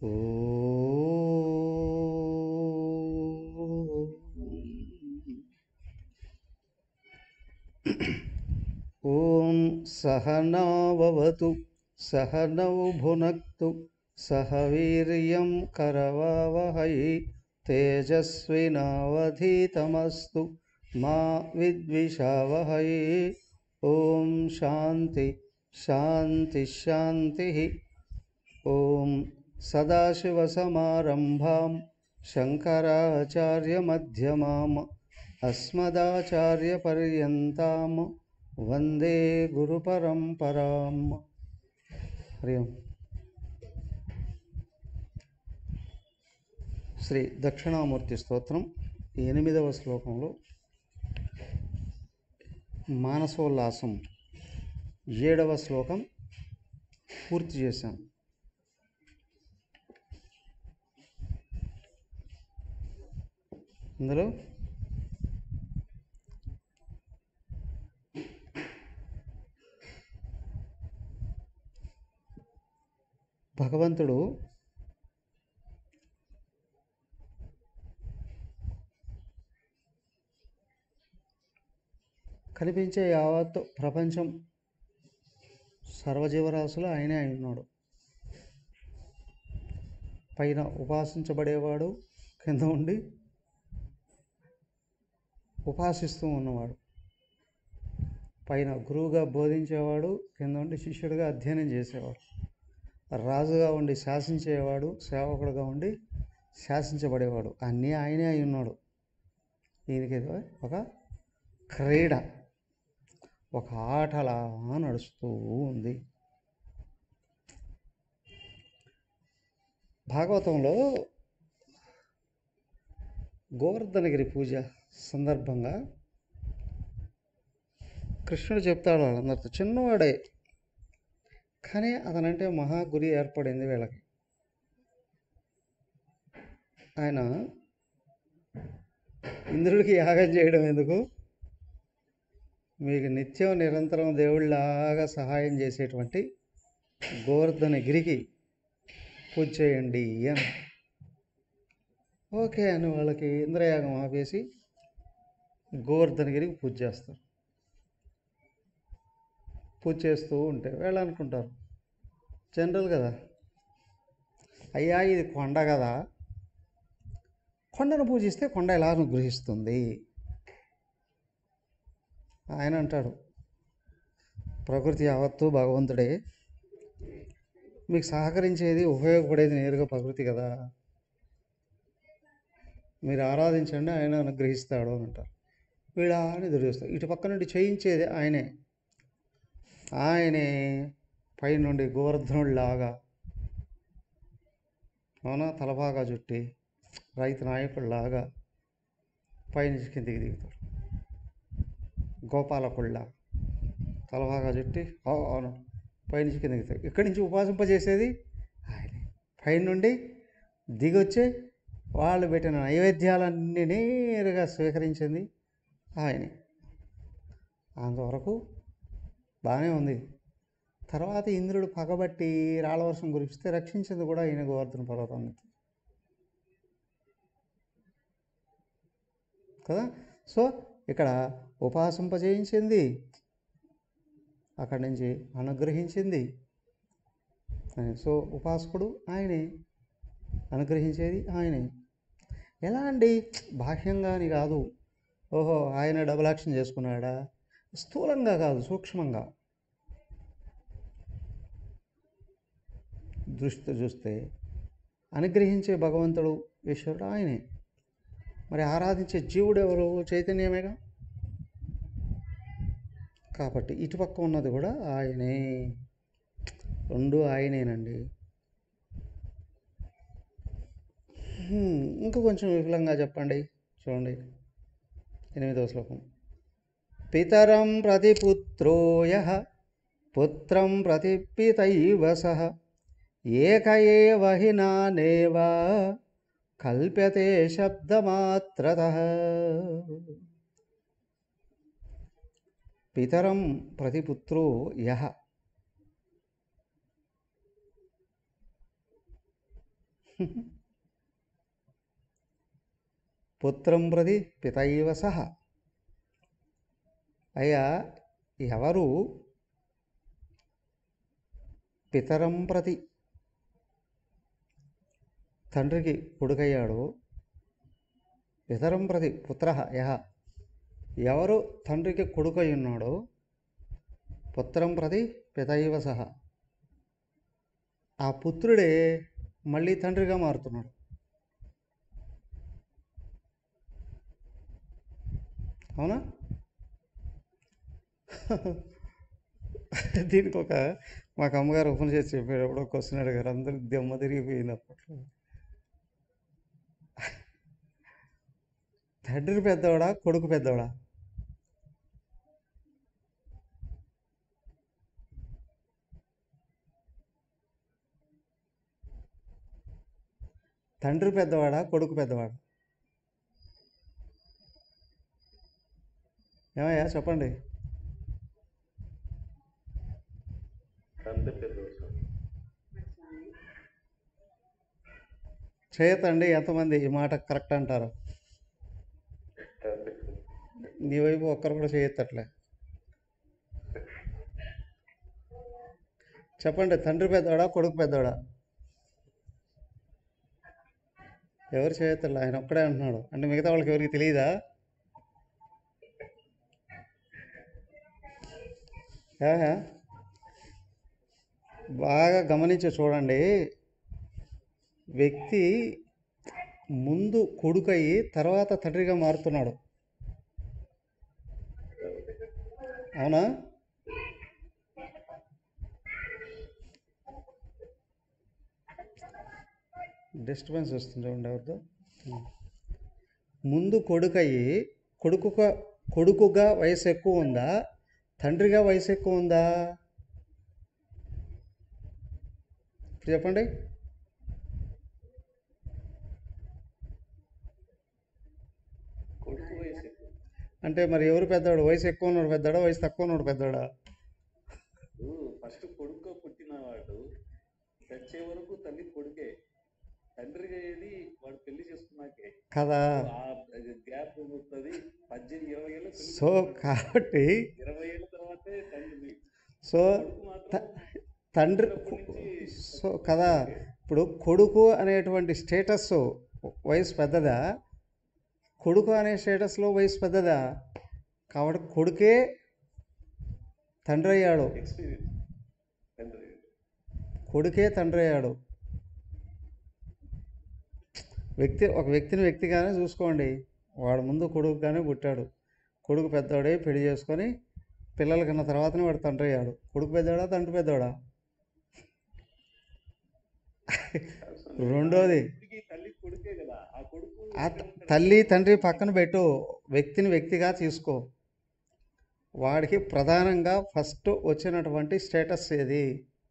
ॐ सहनाववतु सहनौ भुनक्तु सह वीर्यं करवावहै तेजस्विनावधीतमस्तु मा विद्विषावहै ॐ शान्ति शान्ति शान्तिः ॐ सदाशिवसमारम्भां शङ्कराचार्यमध्यमाम् अस्मदाचार्यपर्यन्तां వందే గురు పరంపరాం హరి ఓం శ్రీ దక్షిణామూర్తి స్తోత్రం ఎనిమిదవ శ్లోకంలో మానసోల్లాసం ఏడవ శ్లోకం పూర్తి చేశాం ఇందులో భగవంతుడు కనిపించే యావత్ ప్రపంచం సర్వజీవరాశులు ఆయనే అయి ఉన్నాడు పైన ఉపాసించబడేవాడు కింద ఉండి ఉపాసిస్తూ ఉన్నవాడు పైన గురువుగా బోధించేవాడు కింద ఉండి శిష్యుడిగా అధ్యయనం చేసేవాడు రాజుగా ఉండి శాసించేవాడు సేవకుడుగా ఉండి శాసించబడేవాడు అన్నీ ఆయనే అయి ఉన్నాడు దీనికి ఏదో ఒక క్రీడ ఒక ఆటలా నడుస్తూ ఉంది భాగవతంలో గోవర్ధనగిరి పూజ సందర్భంగా కృష్ణుడు చెప్తాడు వాళ్ళందరితో చిన్నవాడే కానీ అతనంటే మహా గురి ఏర్పడింది వీళ్ళకి ఆయన ఇంద్రుడికి యాగం చేయడం ఎందుకు మీకు నిత్యం నిరంతరం దేవుళ్ళలాగా సహాయం చేసేటువంటి గోవర్ధన గిరికి పూజ చేయండి అని ఓకే అని వాళ్ళకి ఇంద్రయాగం ఆపేసి గోవర్ధనగిరికి పూజ చేస్తారు పూజ చేస్తూ ఉంటే వీళ్ళు అనుకుంటారు జనరల్ కదా అయ్యా ఇది కొండ కదా కొండను పూజిస్తే కొండ ఎలా అనుగ్రహిస్తుంది ఆయన అంటాడు ప్రకృతి యావత్తు భగవంతుడే మీకు సహకరించేది ఉపయోగపడేది నేరుగా ప్రకృతి కదా మీరు ఆరాధించండి ఆయన అనుగ్రహిస్తాడు అని అంటారు వీళ్ళ అని ఎదురు ఇటు పక్క నుండి చేయించేది ఆయనే ఆయనే పైనుండి గోవర్ధనుడిలాగా అవునా తలపాగా చుట్టి రైతు నాయకుడిలాగా పైనుంచి కిందికి దిగుతాడు గోపాలకుళ్ళ తలపాగా చుట్టి అవును పైనుంచి కిందికి దిగుతాడు ఇక్కడి నుంచి ఉపాసింపజేసేది ఆయనే పైనుండి దిగొచ్చే వాళ్ళు పెట్టిన నైవేద్యాలన్నీ నేరుగా స్వీకరించింది ఆయనే అంతవరకు బాగానే ఉంది తర్వాత ఇంద్రుడు పగబట్టి రాళ్ళవర్షం కురిపిస్తే రక్షించింది కూడా ఈయన గోవర్ధన పర్వతాన్ని కదా సో ఇక్కడ ఉపాసింపజేయించింది అక్కడి నుంచి అనుగ్రహించింది సో ఉపాసకుడు ఆయనే అనుగ్రహించేది ఆయనే ఎలా అండి బాహ్యంగాని కాదు ఓహో ఆయన డబుల్ యాక్షన్ చేసుకున్నాడా స్థూలంగా కాదు సూక్ష్మంగా దృష్టి చూస్తే అనుగ్రహించే భగవంతుడు ఈశ్వరుడు ఆయనే మరి ఆరాధించే జీవుడు ఎవరు చైతన్యమేగా కాబట్టి ఇటుపక్క ఉన్నది కూడా ఆయనే రెండు ఆయనేనండి ఇంకా కొంచెం విపులంగా చెప్పండి చూడండి ఎనిమిదవ శ్లోకం పితరం ప్రతి పుత్రోయ పుత్రం ప్రతి పితైవ సహ ఏక ఏవ హి నానేవ కల్ప్యతే శబ్దమాత్రత పితరం ప్రతిపుత్రో యహ పుత్రం ప్రతి పితైవ సహ అయ్యా ఎవరు పితరం ప్రతి తండ్రికి కొడుకయ్యాడో పితరం ప్రతి పుత్ర యహ ఎవరు తండ్రికి కొడుకై ఉన్నాడో పుత్రం ప్రతి పితైవ సహ ఆ పుత్రుడే మళ్ళీ తండ్రిగా మారుతున్నాడు అవునా దీనికి ఒక మాకు అమ్మగారు ఉపనిషత్తు చెప్పేటప్పుడు క్వశ్చన్ అడిగారు అందరూ దెమ్మ తిరిగిపోయింది అప్పట్లో తండ్రి పెద్దవాడా కొడుకు పెద్దవాడా తండ్రి పెద్దవాడా కొడుకు పెద్దవాడా ఏమయ్యా చెప్పండి తండ్రి పెద్ద సార్ చేయతండి ఎంతమంది ఈ మాట కరెక్ట్ అంటారు తండ్రి నీ వైపు ఒక్కరు కూడా చేయొత్తట్లే చెప్పండి తండ్రి పెద్దవాడా కొడుకు పెద్దవాడా ఎవరు చేయొత్తలే ఆయన ఒక్కడే అంటున్నాడు అంటే మిగతా వాళ్ళకి ఎవరికి తెలియదా ఏహే? బాగా గమనించి చూడండి వ్యక్తి ముందు కొడుకయ్యి తర్వాత తండ్రిగా మారుతున్నాడు అవునా డిస్టర్బెన్స్ వస్తుంది చూడండి ఎవరితో ముందు కొడుకయ్యి కొడుకుగా కొడుకుగా వయసు ఎక్కువ ఉందా తండ్రిగా వయసు ఎక్కువ ఉందా ఇప్పుడు చెప్పండి కొడుకు వయసు ఎక్కువ. అంటే మరి ఎవరు పెద్దవాడు వయసు ఎక్కువ ఉన్నాడు పెద్దవాడా వయసు తక్కువ ఉన్నాడు పెద్దవాడా ఇప్పుడు ఫస్ట్ కొడుకుగా పుట్టినవాడు చచ్చే వరకు తల్లి కొడుకే తండ్రిగా ఏది వాడు పెళ్లి చేసుకున్నాకే కదా ఆ గ్యాప్ వస్తుంది పద్దెనిమిది ఇరవై ఏళ్ళు పెళ్లి సో చేసుకున్నాడు. కాబట్టి ఇరవై ఏళ్ళ తర్వాతే తండ్రి సో కొడుకు మాత్రం తండ్రి చిన్నప్పటి నుంచి సో కదా ఇప్పుడు కొడుకు అనేటువంటి స్టేటస్ వయసు పెద్దదా కొడుకు అనే స్టేటస్లో వయసు పెద్దదా కాబట్టి కొడుకే తండ్రి అయ్యాడు ఎక్స్పీరియన్స్ తండ్రి కొడుకే తండ్రి అయ్యాడు వ్యక్తి ఒక వ్యక్తిని వ్యక్తిగానే చూసుకోండి వాడు ముందు కొడుకుగానే పుట్టాడు కొడుకు పెద్దవాడే పెళ్లి చేసుకొని పిల్లలు కన్న తర్వాతనే వాడు తండ్రి అయ్యాడు కొడుకు పెద్దవాడా తండ్రి పెద్దవాడా రెండోది ఇప్పటికీ తల్లి కొడుకే కదా ఆ కొడుకు ఆ త- తల్లి తండ్రి పక్కన పెట్టు వ్యక్తిని వ్యక్తిగా తీసుకో వాడికి ప్రధానంగా ఫస్ట్ వచ్చినటువంటి స్టేటస్ ఏది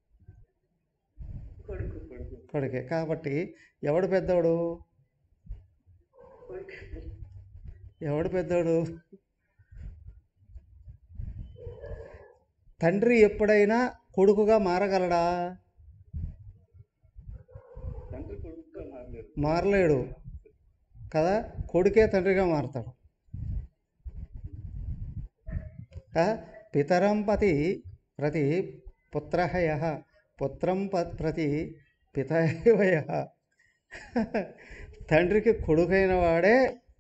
కొడుకు కొడుకు కొడుకే కాబట్టి ఎవడు పెద్దోడు ఎవడు పెద్దోడు తండ్రి ఎప్పుడైనా కొడుకుగా మారగలడా తండ్రి కొడుకుగా మారలేదు మారలేడు కదా కొడుకే తండ్రిగా మారతాడు ఆ, పితరం పతి ప్రతి పుత్రహయ పుత్రం ప- ప్రతి పితయవయ తండ్రికి కొడుకైన వాడే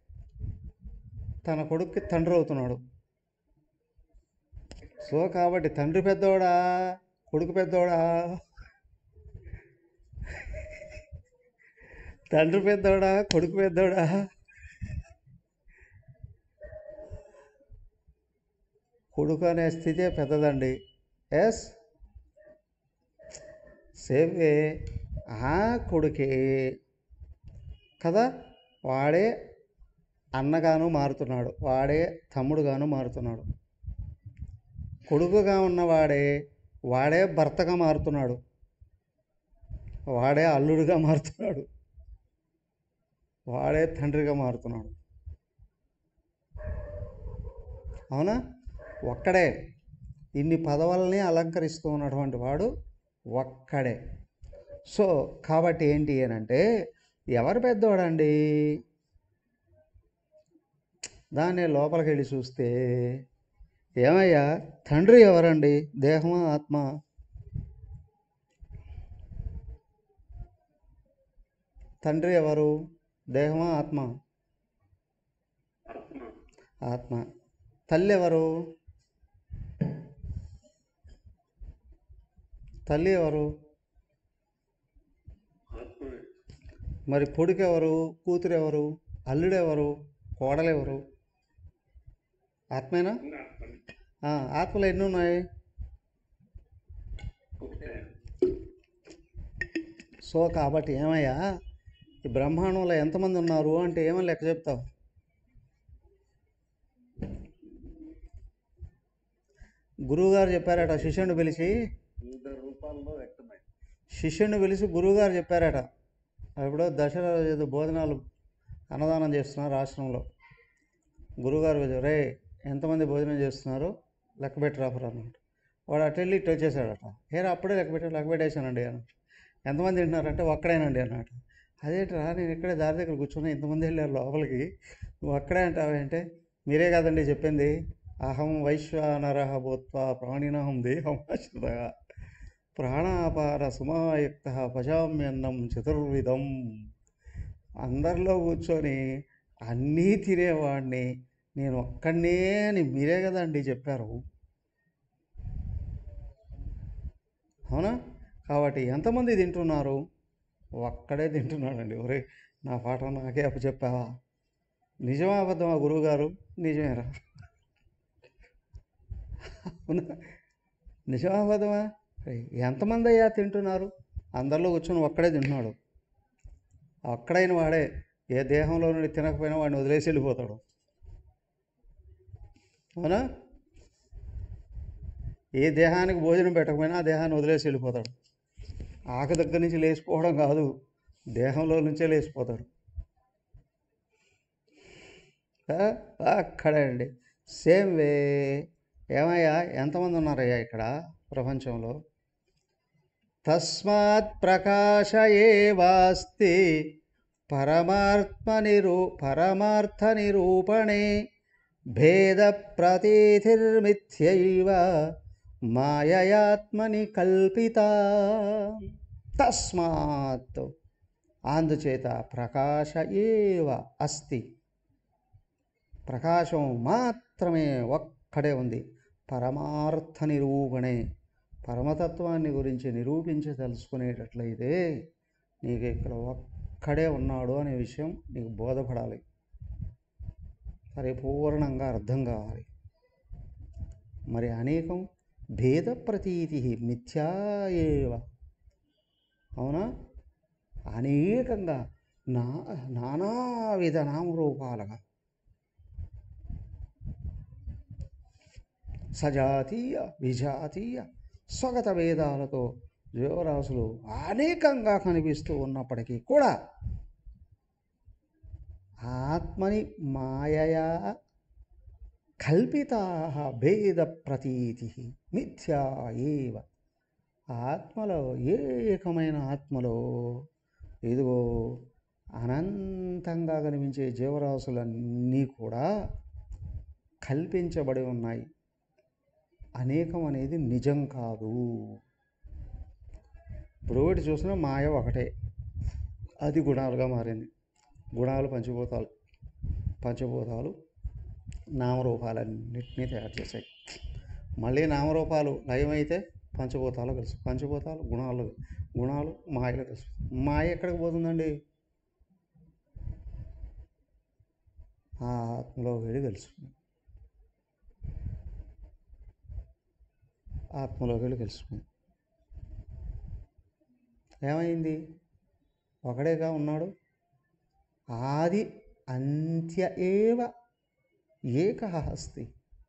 తన కొడుక్కి తండ్రి అవుతున్నాడు సో కాబట్టి తండ్రి పెద్దోడా కొడుకు పెద్దోడా తండ్రి పెద్దోడా కొడుకు పెద్దోడా కొడుకు అనే స్థితే పెద్దదండి ఎస్ సేమ్ వే ఆ కొడుకే కదా వాడే అన్నగాను మారుతున్నాడు వాడే తమ్ముడుగాను మారుతున్నాడు కొడుకుగా ఉన్నవాడే వాడే భర్తగా మారుతున్నాడు వాడే అల్లుడుగా మారుతున్నాడు వాడే తండ్రిగా మారుతున్నాడు అవునా ఒక్కడే ఇన్ని పదవుల్ని అలంకరిస్తూ ఉన్నటువంటి వాడు ఒక్కడే సో కాబట్టి ఏంటి అని అంటే ఎవరు పెద్దవాడండి దాన్ని లోపలికి వెళ్ళి చూస్తే ఏమయ్యా తండ్రి ఎవరండి దేహమా ఆత్మ తండ్రి ఎవరు దేహమా ఆత్మ ఆత్మ ఆత్మ తల్లి ఎవరు తల్లి ఎవరు ఆత్మనే మరి కొడుకు ఎవరు కూతురు ఎవరు అల్లుడు ఎవరు కోడలు ఎవరు ఆత్మేనా ఇంకా ఆత్మనే ఆ, ఆత్మలు ఎన్ని ఉన్నాయి ఒకటే సో కాబట్టి ఏమయ్యా ఈ బ్రహ్మాండంలో ఎంతమంది ఉన్నారు అంటే ఏమని లెక్క చెప్తావు గురువుగారు చెప్పారట శిష్యుని పిలిచి వివిధ రూపాల్లో వ్యక్తమై శిష్యుని పిలిచి గురువుగారు చెప్పారట ఎప్పుడో దసరా ఏదో భోజనాలు అన్నదానం చేస్తున్నారు ఆశ్రమంలో గురువుగారు పిలిచారు, రే ఎంతమంది భోజనం చేస్తున్నారు లెక్క పెట్టి రాపరా అన్నాడు వాడు అటు వెళ్ళి ఇటు వచ్చేసాడట ఏరా అప్పుడే లెక్క పెట్టి లెక్క పెట్టేశానండి అన్నాడు ఎంతమంది తింటున్నారంటే ఒక్కడేనండి అన్నాడు అదేంట్రా నేను ఇక్కడే దారి దగ్గర కూర్చున్నా ఇంతమంది వెళ్ళారు లోపలికి నువ్వు అక్కడే అంటావంటే మీరే కదండి చెప్పింది అహం వైశ్వానర భూత్వ ప్రాణినహం దేహమాశ్రిత ప్రాణాపార సుమాయుక్త పచామ్యన్నం చతుర్విధం అందరిలో కూర్చొని అన్నీ తినేవాడిని నేను ఒక్కడనే అని మీరే కదండి చెప్పారు అవునా కాబట్టి ఎంతమంది తింటున్నారు ఒక్కడే తింటున్నాడండి ఒరే నా పాఠం నాకే అప్పు చెప్పావా నిజమా అబద్ధమా గురువుగారు నిజమేరా అవునా నిజమా అబద్ధమా ఏయ్, ఎంతమంది అయ్యా తింటున్నారు అందరిలో కూర్చొని ఒక్కడే తింటున్నాడు ఒక్కడైన వాడే ఏ దేహంలో నుండి తినకపోయినా వాడిని వదిలేసి వెళ్ళిపోతాడు అవునా ఏ దేహానికి భోజనం పెట్టకపోయినా ఆ దేహాన్ని వదిలేసి వెళ్ళిపోతాడు ఆకు దగ్గర నుంచి లేచిపోవడం కాదు దేహంలో నుంచే లేచిపోతాడు ఆ, అక్కడే అండి సేమ్ వే ఏమయ్యా ఎంతమంది ఉన్నారయ్యా ఇక్కడ ప్రపంచంలో తస్మాత్ ప్రకాశ ఏవాస్తి పరమాత్మ నిరూ పరమార్థ నిరూపణే భేద ప్రతీతిర్మిథ్యైవ మాయయాత్మని కల్పిత తస్మాత్ అందుచేత ప్రకాశ ఏవ అస్తి ప్రకాశం మాత్రమే ఒక్కడే ఉంది పరమార్థ నిరూపణే పరమతత్వాన్ని గురించి నిరూపించి తెలుసుకునేటట్లయితే నీకు ఇక్కడ ఒక్కడే ఉన్నాడు అనే విషయం నీకు బోధపడాలి పరిపూర్ణంగా అర్థం కావాలి మరి అనేకం భేద ప్రతీతి మిథ్యా ఏవ అవునా అనేకంగా నా నానావిధ నామరూపాలుగా సజాతీయ విజాతీయ స్వగత భేదాలతో జీవరాశులు అనేకంగా కనిపిస్తూ ఉన్నప్పటికీ కూడా ఆత్మని మాయయా కల్పితా భేద ప్రతీతి మిథ్యా ఏవ ఆత్మలో ఏకమైన ఆత్మలో ఇదిగో అనంతంగా కనిపించే జీవరాశులన్నీ కూడా కల్పించబడి ఉన్నాయి అనేకం అనేది నిజం కాదు ఇప్పుడు ఒకటి చూసినా మాయ ఒకటే అది గుణాలుగా మారింది గుణాలు పంచభూతాలు పంచభూతాలు నామరూపాలన్నింటినీ తయారు చేశాయి మళ్ళీ నామరూపాలు లయమైతే పంచభూతాలు కలిసి పంచభూతాలు గుణాలు గుణాలు మాయలు కలిసి మాయ ఎక్కడికి పోతుందండి ఆ ఆత్మలో వెళ్ళి కలుస్తుంది ఆత్మలోకి వెళ్ళి కలుసుకుంది ఏమైంది ఒకడేగా ఉన్నాడు ఆది అంత్య ఏవ ఏక అస్తి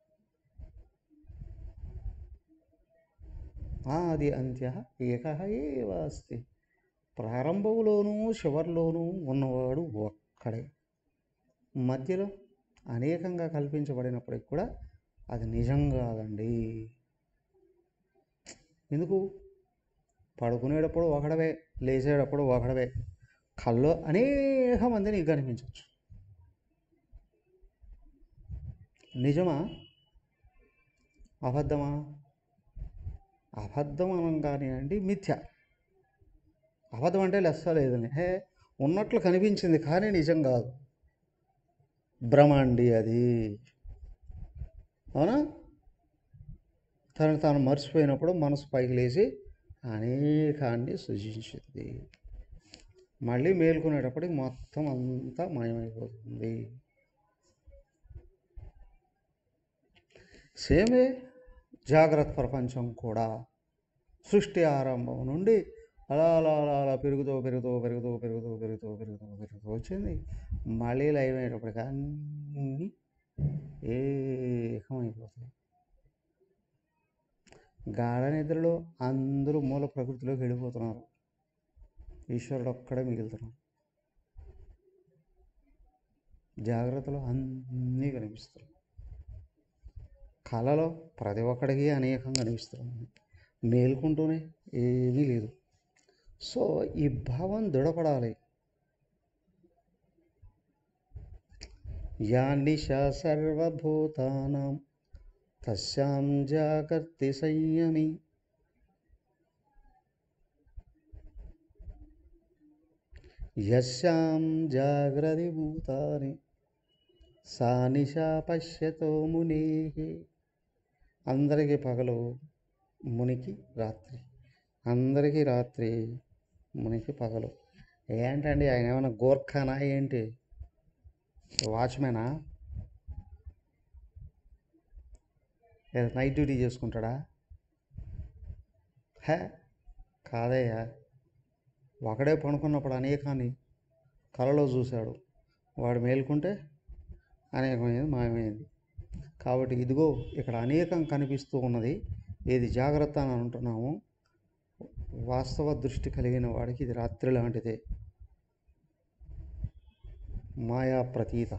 ఆది అంత్య ఏక ఏవ అస్తి ప్రారంభంలోనూ చివరిలోనూ ఉన్నవాడు ఒక్కడే మధ్యలో అనేకంగా కల్పించబడినప్పటికి కూడా అది నిజం కాదండి ఎందుకు పడుకునేటప్పుడు ఒకడవే లేచేటప్పుడు ఒకడవే కల్లో అనేక మంది నీకు కనిపించవచ్చు నిజమా అబద్ధమా అబద్ధం అనగానే అండి మిథ్య అబద్ధం అంటే లెస్స లేదని హే ఉన్నట్లు కనిపించింది కానీ నిజం కాదు భ్రమ అండి అది అవునా తను తాను మర్చిపోయినప్పుడు మనసు పైకి లేచి అనేకాన్ని సృజించింది మళ్ళీ మేల్కొనేటప్పటికి మొత్తం అంతా మాయమైపోతుంది సేమే జాగ్రత్త ప్రపంచం కూడా సృష్టి ఆరంభం నుండి అలా అలా అలా అలా పెరుగుతూ పెరుగుతూ పెరుగుతూ పెరుగుతూ పెరుగుతూ పెరుగుతూ పెరుగుతూ వచ్చింది మళ్ళీ లైవ్ అయ్యేటప్పటికి అన్నీ ఏకమైపోతాయి గాఢ నిద్రలో అందరూ మూల ప్రకృతిలోకి వెళ్ళిపోతున్నారు ఈశ్వరుడు ఒక్కడే మిగులుతున్నాడు జాగ్రత్తలో అన్నీ కనిపిస్తున్నాయి కళలో ప్రతి ఒక్కడికి అనేకం కనిపిస్తుంది మేల్కుంటూనే ఏమీ లేదు సో ఈ భావం దృఢపడాలి యా నిశా సర్వభూతానాం తస్యాం జాగర్తి సంయమి యస్యాం జాగ్రతి భూతాని సా నిశా పశ్యతో మునే అందరికీ పగలు మునికి రాత్రి అందరికీ రాత్రి మునికి పగలు ఏంటండి ఆయన ఏమైనా గోర్ఖానా ఏంటి వాచ్మెనా లేదా నైట్ డ్యూటీ చేసుకుంటాడా హే కాదయ్యా ఒకడే పడుకున్నప్పుడు అనేకాన్ని కలలో చూశాడు వాడు మేలుకుంటే అనేకమైంది మాయమైంది కాబట్టి ఇదిగో ఇక్కడ అనేకం కనిపిస్తూ ఉన్నది ఏది జాగ్రత్త అని అంటున్నాము వాస్తవ దృష్టి కలిగిన వాడికి ఇది రాత్రి లాంటిదే మాయా ప్రతీత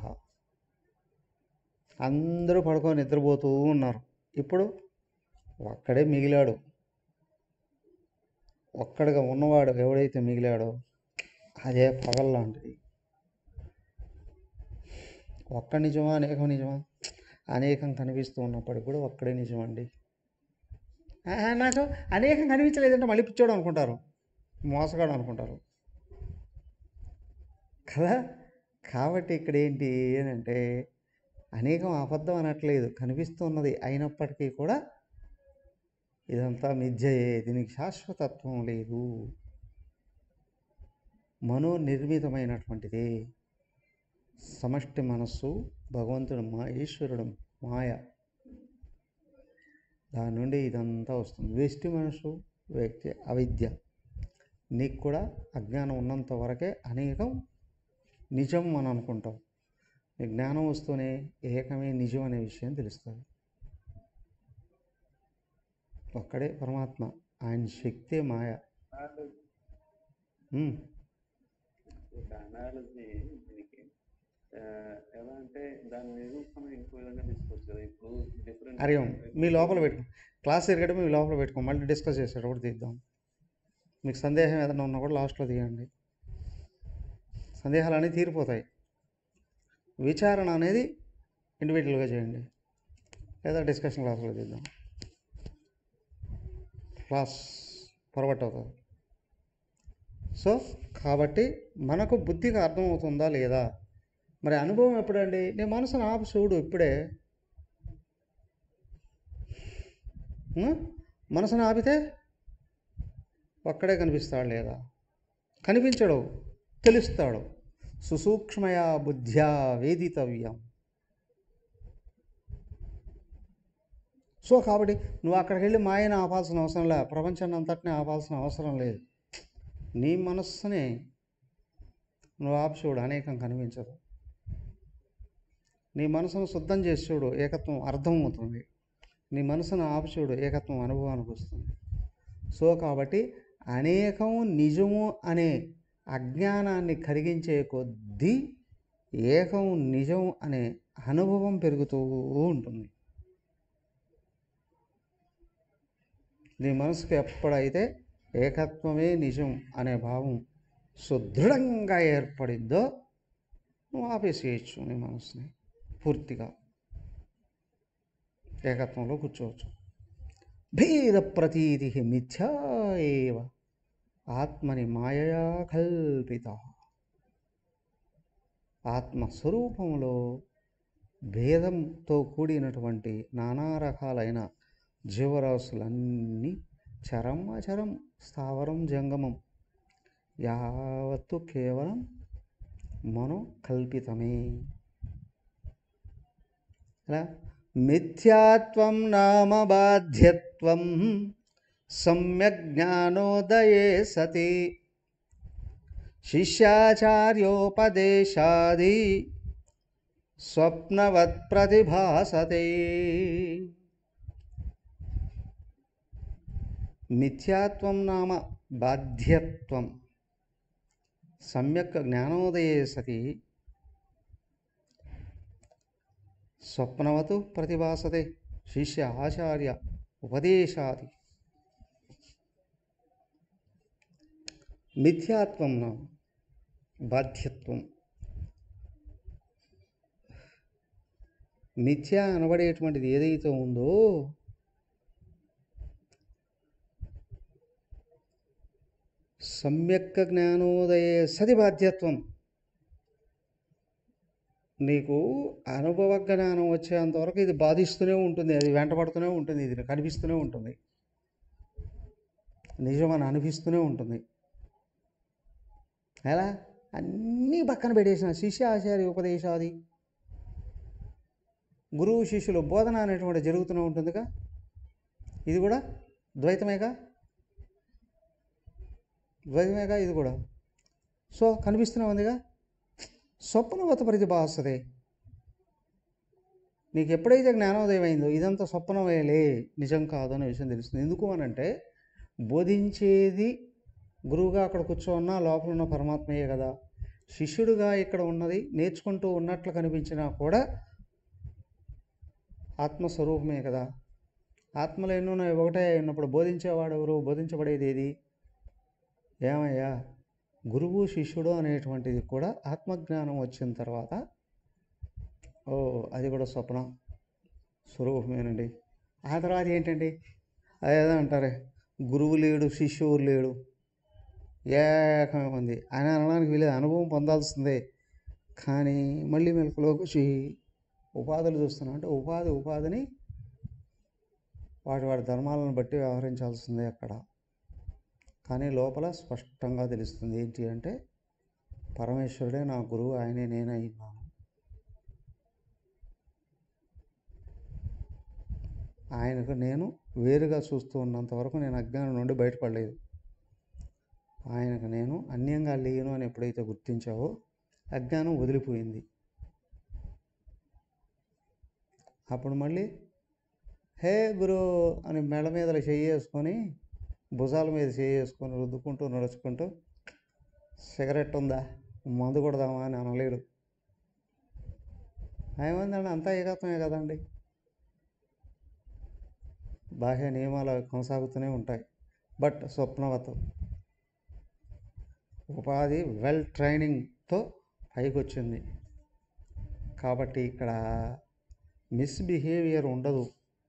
అందరూ పడుకొని నిద్రపోతూ ఉన్నారు ఇప్పుడు ఒక్కడే మిగిలాడు ఒక్కడిగా ఉన్నవాడు ఎవడైతే మిగిలాడో అదే పగల్లాంటిది ఒక్క నిజమా అనేకం నిజమా అనేకం కనిపిస్తూ ఉన్నప్పటికి కూడా ఒక్కడే నిజమండి ఆహా, నాకు అనేకం కనిపించలేదంటే మళ్ళీ పిచ్చోడు అనుకుంటారు మోసగాడు అనుకుంటారు కదా కాబట్టి ఇక్కడ ఏంటి అని అంటే అనేకం అబద్ధం అనట్లేదు కనిపిస్తున్నది అయినప్పటికీ కూడా ఇదంతా మిథ్యయే దీనికి శాశ్వతత్వం లేదు మనోనిర్మితమైనటువంటిది సమష్టి మనస్సు భగవంతుడు మా ఈశ్వరుడు మాయ దాని నుండి ఇదంతా వస్తుంది వ్యష్టి మనసు వ్యక్తి అవిద్య నీకు కూడా అజ్ఞానం ఉన్నంత వరకే అనేకం నిజం అని అనుకుంటాం నీ జ్ఞానం వస్తూనే ఏకమే నిజం అనే విషయం తెలుస్తుంది ఒక్కడే పరమాత్మ ఆయన శక్తే మాయ ఉమ్, ఒక అనాలజీ దీనికి ఆ, ఎలా అంటే దాని నిరూపణ ఇంకో విధంగా తీసుకోవచ్చు కదా ఇప్పుడు డిఫరెంట్ హరి ఓం మీ లోపల పెట్టుకో క్లాస్ తిరగడం మీ లోపల పెట్టుకో మళ్ళీ డిస్కస్ చేసేటప్పుడు తీద్దాం మీకు సందేహం ఏదైనా ఉన్నా కూడా లాస్ట్లో తీయండి సందేహాలు అనేవి తీరిపోతాయి విచారణ అనేది ఇండివిజువల్గా చేయండి లేదా డిస్కషన్ క్లాస్లో తీద్దాం క్లాస్ పొరబట్ అవుతుంది సో కాబట్టి మనకు బుద్ధిగా అర్థమవుతుందా లేదా మరి అనుభవం ఎప్పుడండి నీ మనసును ఆపు చూడు ఇప్పుడే ఉం? మనసును ఆపితే ఒక్కడే కనిపిస్తాడు లేదా కనిపించడు తెలుస్తాడు సుసూక్ష్మయా బుద్ధ్యా వేదితవ్యం సో కాబట్టి నువ్వు అక్కడికి వెళ్ళి మాయను ఆపాల్సిన అవసరం లే ప్రపంచాన్ని అంతటిని ఆపాల్సిన అవసరం లేదు నీ మనస్సునే నువ్వు ఆపి చూడు అనేకం కనిపించదు నీ మనసును శుద్ధం చేసి చూడు ఏకత్వం అర్థమవుతుంది నీ మనసును ఆపి చూడు ఏకత్వం అనుభవానికి వస్తుంది సో కాబట్టి అనేకం నిజము అనే అజ్ఞానాన్ని కరిగించే కొద్దీ ఏకం నిజం అనే అనుభవం పెరుగుతూ ఉంటుంది నీ మనసుకు ఎప్పుడైతే ఏకత్వమే నిజం అనే భావం సుదృఢంగా ఏర్పడిందో నువ్వు ఆపేసేయచ్చు నీ మనసుని పూర్తిగా ఏకత్వంలో కూర్చోవచ్చు భేద ప్రతీతి మిథ్యా ఏవ ఆత్మని మాయయా కల్పిత ఆత్మస్వరూపంలో భేదంతో కూడినటువంటి నానా రకాలైన జీవరాశులన్నీ చరం అచరం స్థావరం జంగమం యావత్తు కేవలం మనో కల్పితమే అలా మిథ్యాత్వం నామ బాధ్యత్వం సమ్యక్ జ్ఞానోదయే సతి శిష్యాచార్యోపదేశాది స్వప్నవత్ ప్రతిభాసతే మిథ్యాత్వం నామ బాధ్యత్వం సమ్యక్ జ్ఞానోదయే సతి స్వప్నవతు ప్రతిభాసతే శిష్య ఆచార్య ఉపదేశాది మిథ్యాత్వం నా బాధ్యత్వం మిథ్య అనబడేటువంటిది ఏదైతే ఉందో సమ్యక్ జ్ఞానోదయ సది బాధ్యత్వం నీకు అనుభవ జ్ఞానం వచ్చేంతవరకు ఇది బాధిస్తూనే ఉంటుంది అది వెంటబడుతూనే ఉంటుంది ఇది కనిపిస్తూనే ఉంటుంది నిజమని అనిపిస్తూనే ఉంటుంది ఎలా అన్నీ పక్కన పెట్టేసిన శిష్య ఆచార్య ఉపదేశాది గురువు శిష్యులు బోధన అనేటువంటి జరుగుతూనే ఉంటుందిగా ఇది కూడా ద్వైతమేగా ద్వైతమేగా ఇది కూడా సో కనిపిస్తూనే ఉందిగా స్వప్నవత ప్రతిభాసతే నీకు ఎప్పుడైతే జ్ఞానోదయం అయిందో ఇదంతా స్వప్నమేలే నిజం కాదు అనే విషయం తెలుస్తుంది ఎందుకు అని అంటే బోధించేది గురువుగా అక్కడ కూర్చోన్నా లోపల ఉన్న పరమాత్మయే కదా శిష్యుడిగా ఇక్కడ ఉన్నది నేర్చుకుంటూ ఉన్నట్లు కనిపించినా కూడా ఆత్మస్వరూపమే కదా ఆత్మలో ఎన్నో ఒకటే ఉన్నప్పుడు బోధించేవాడు ఎవరు బోధించబడేది ఏది ఏమయ్యా గురువు శిష్యుడు అనేటువంటిది కూడా ఆత్మజ్ఞానం వచ్చిన తర్వాత ఓ అది కూడా స్వప్నం స్వరూపమేనండి ఆ తర్వాత ఏంటండి అదేదో అంటారే గురువు లేడు శిష్యువు లేడు ఏకమే ఉంది అని అనడానికి వీలేదు అనుభవం పొందాల్సిందే కానీ మళ్ళీ మెలకులోకి వచ్చి ఉపాధులు చూస్తున్నాం అంటే ఉపాధి ఉపాధిని వాటి వాటి ధర్మాలను బట్టి వ్యవహరించాల్సిందే అక్కడ కానీ లోపల స్పష్టంగా తెలుస్తుంది ఏంటి అంటే పరమేశ్వరుడే నా గురువు ఆయనే నేనే ఉన్నాను ఆయనకు నేను వేరుగా చూస్తూ ఉన్నంత వరకు నేను అజ్ఞానం నుండి బయటపడలేదు ఆయనకు నేను అన్యంగా లేను అని ఎప్పుడైతే గుర్తించావో అజ్ఞానం వదిలిపోయింది అప్పుడు మళ్ళీ హే గురు అని మెడ మీద చేసుకొని భుజాల మీద చేసుకొని రుద్దుకుంటూ నడుచుకుంటూ సిగరెట్ ఉందా మందు కొడదామా అని అనలేడు ఏమైందండి అంతా ఏకత్వమే కదండి బాహ్య నియమాలు అవి కొనసాగుతూనే ఉంటాయి బట్ స్వప్నవతం ఉపాధి వెల్ ట్రైనింగ్తో పైకి వచ్చింది కాబట్టి ఇక్కడ మిస్బిహేవియర్ ఉండదు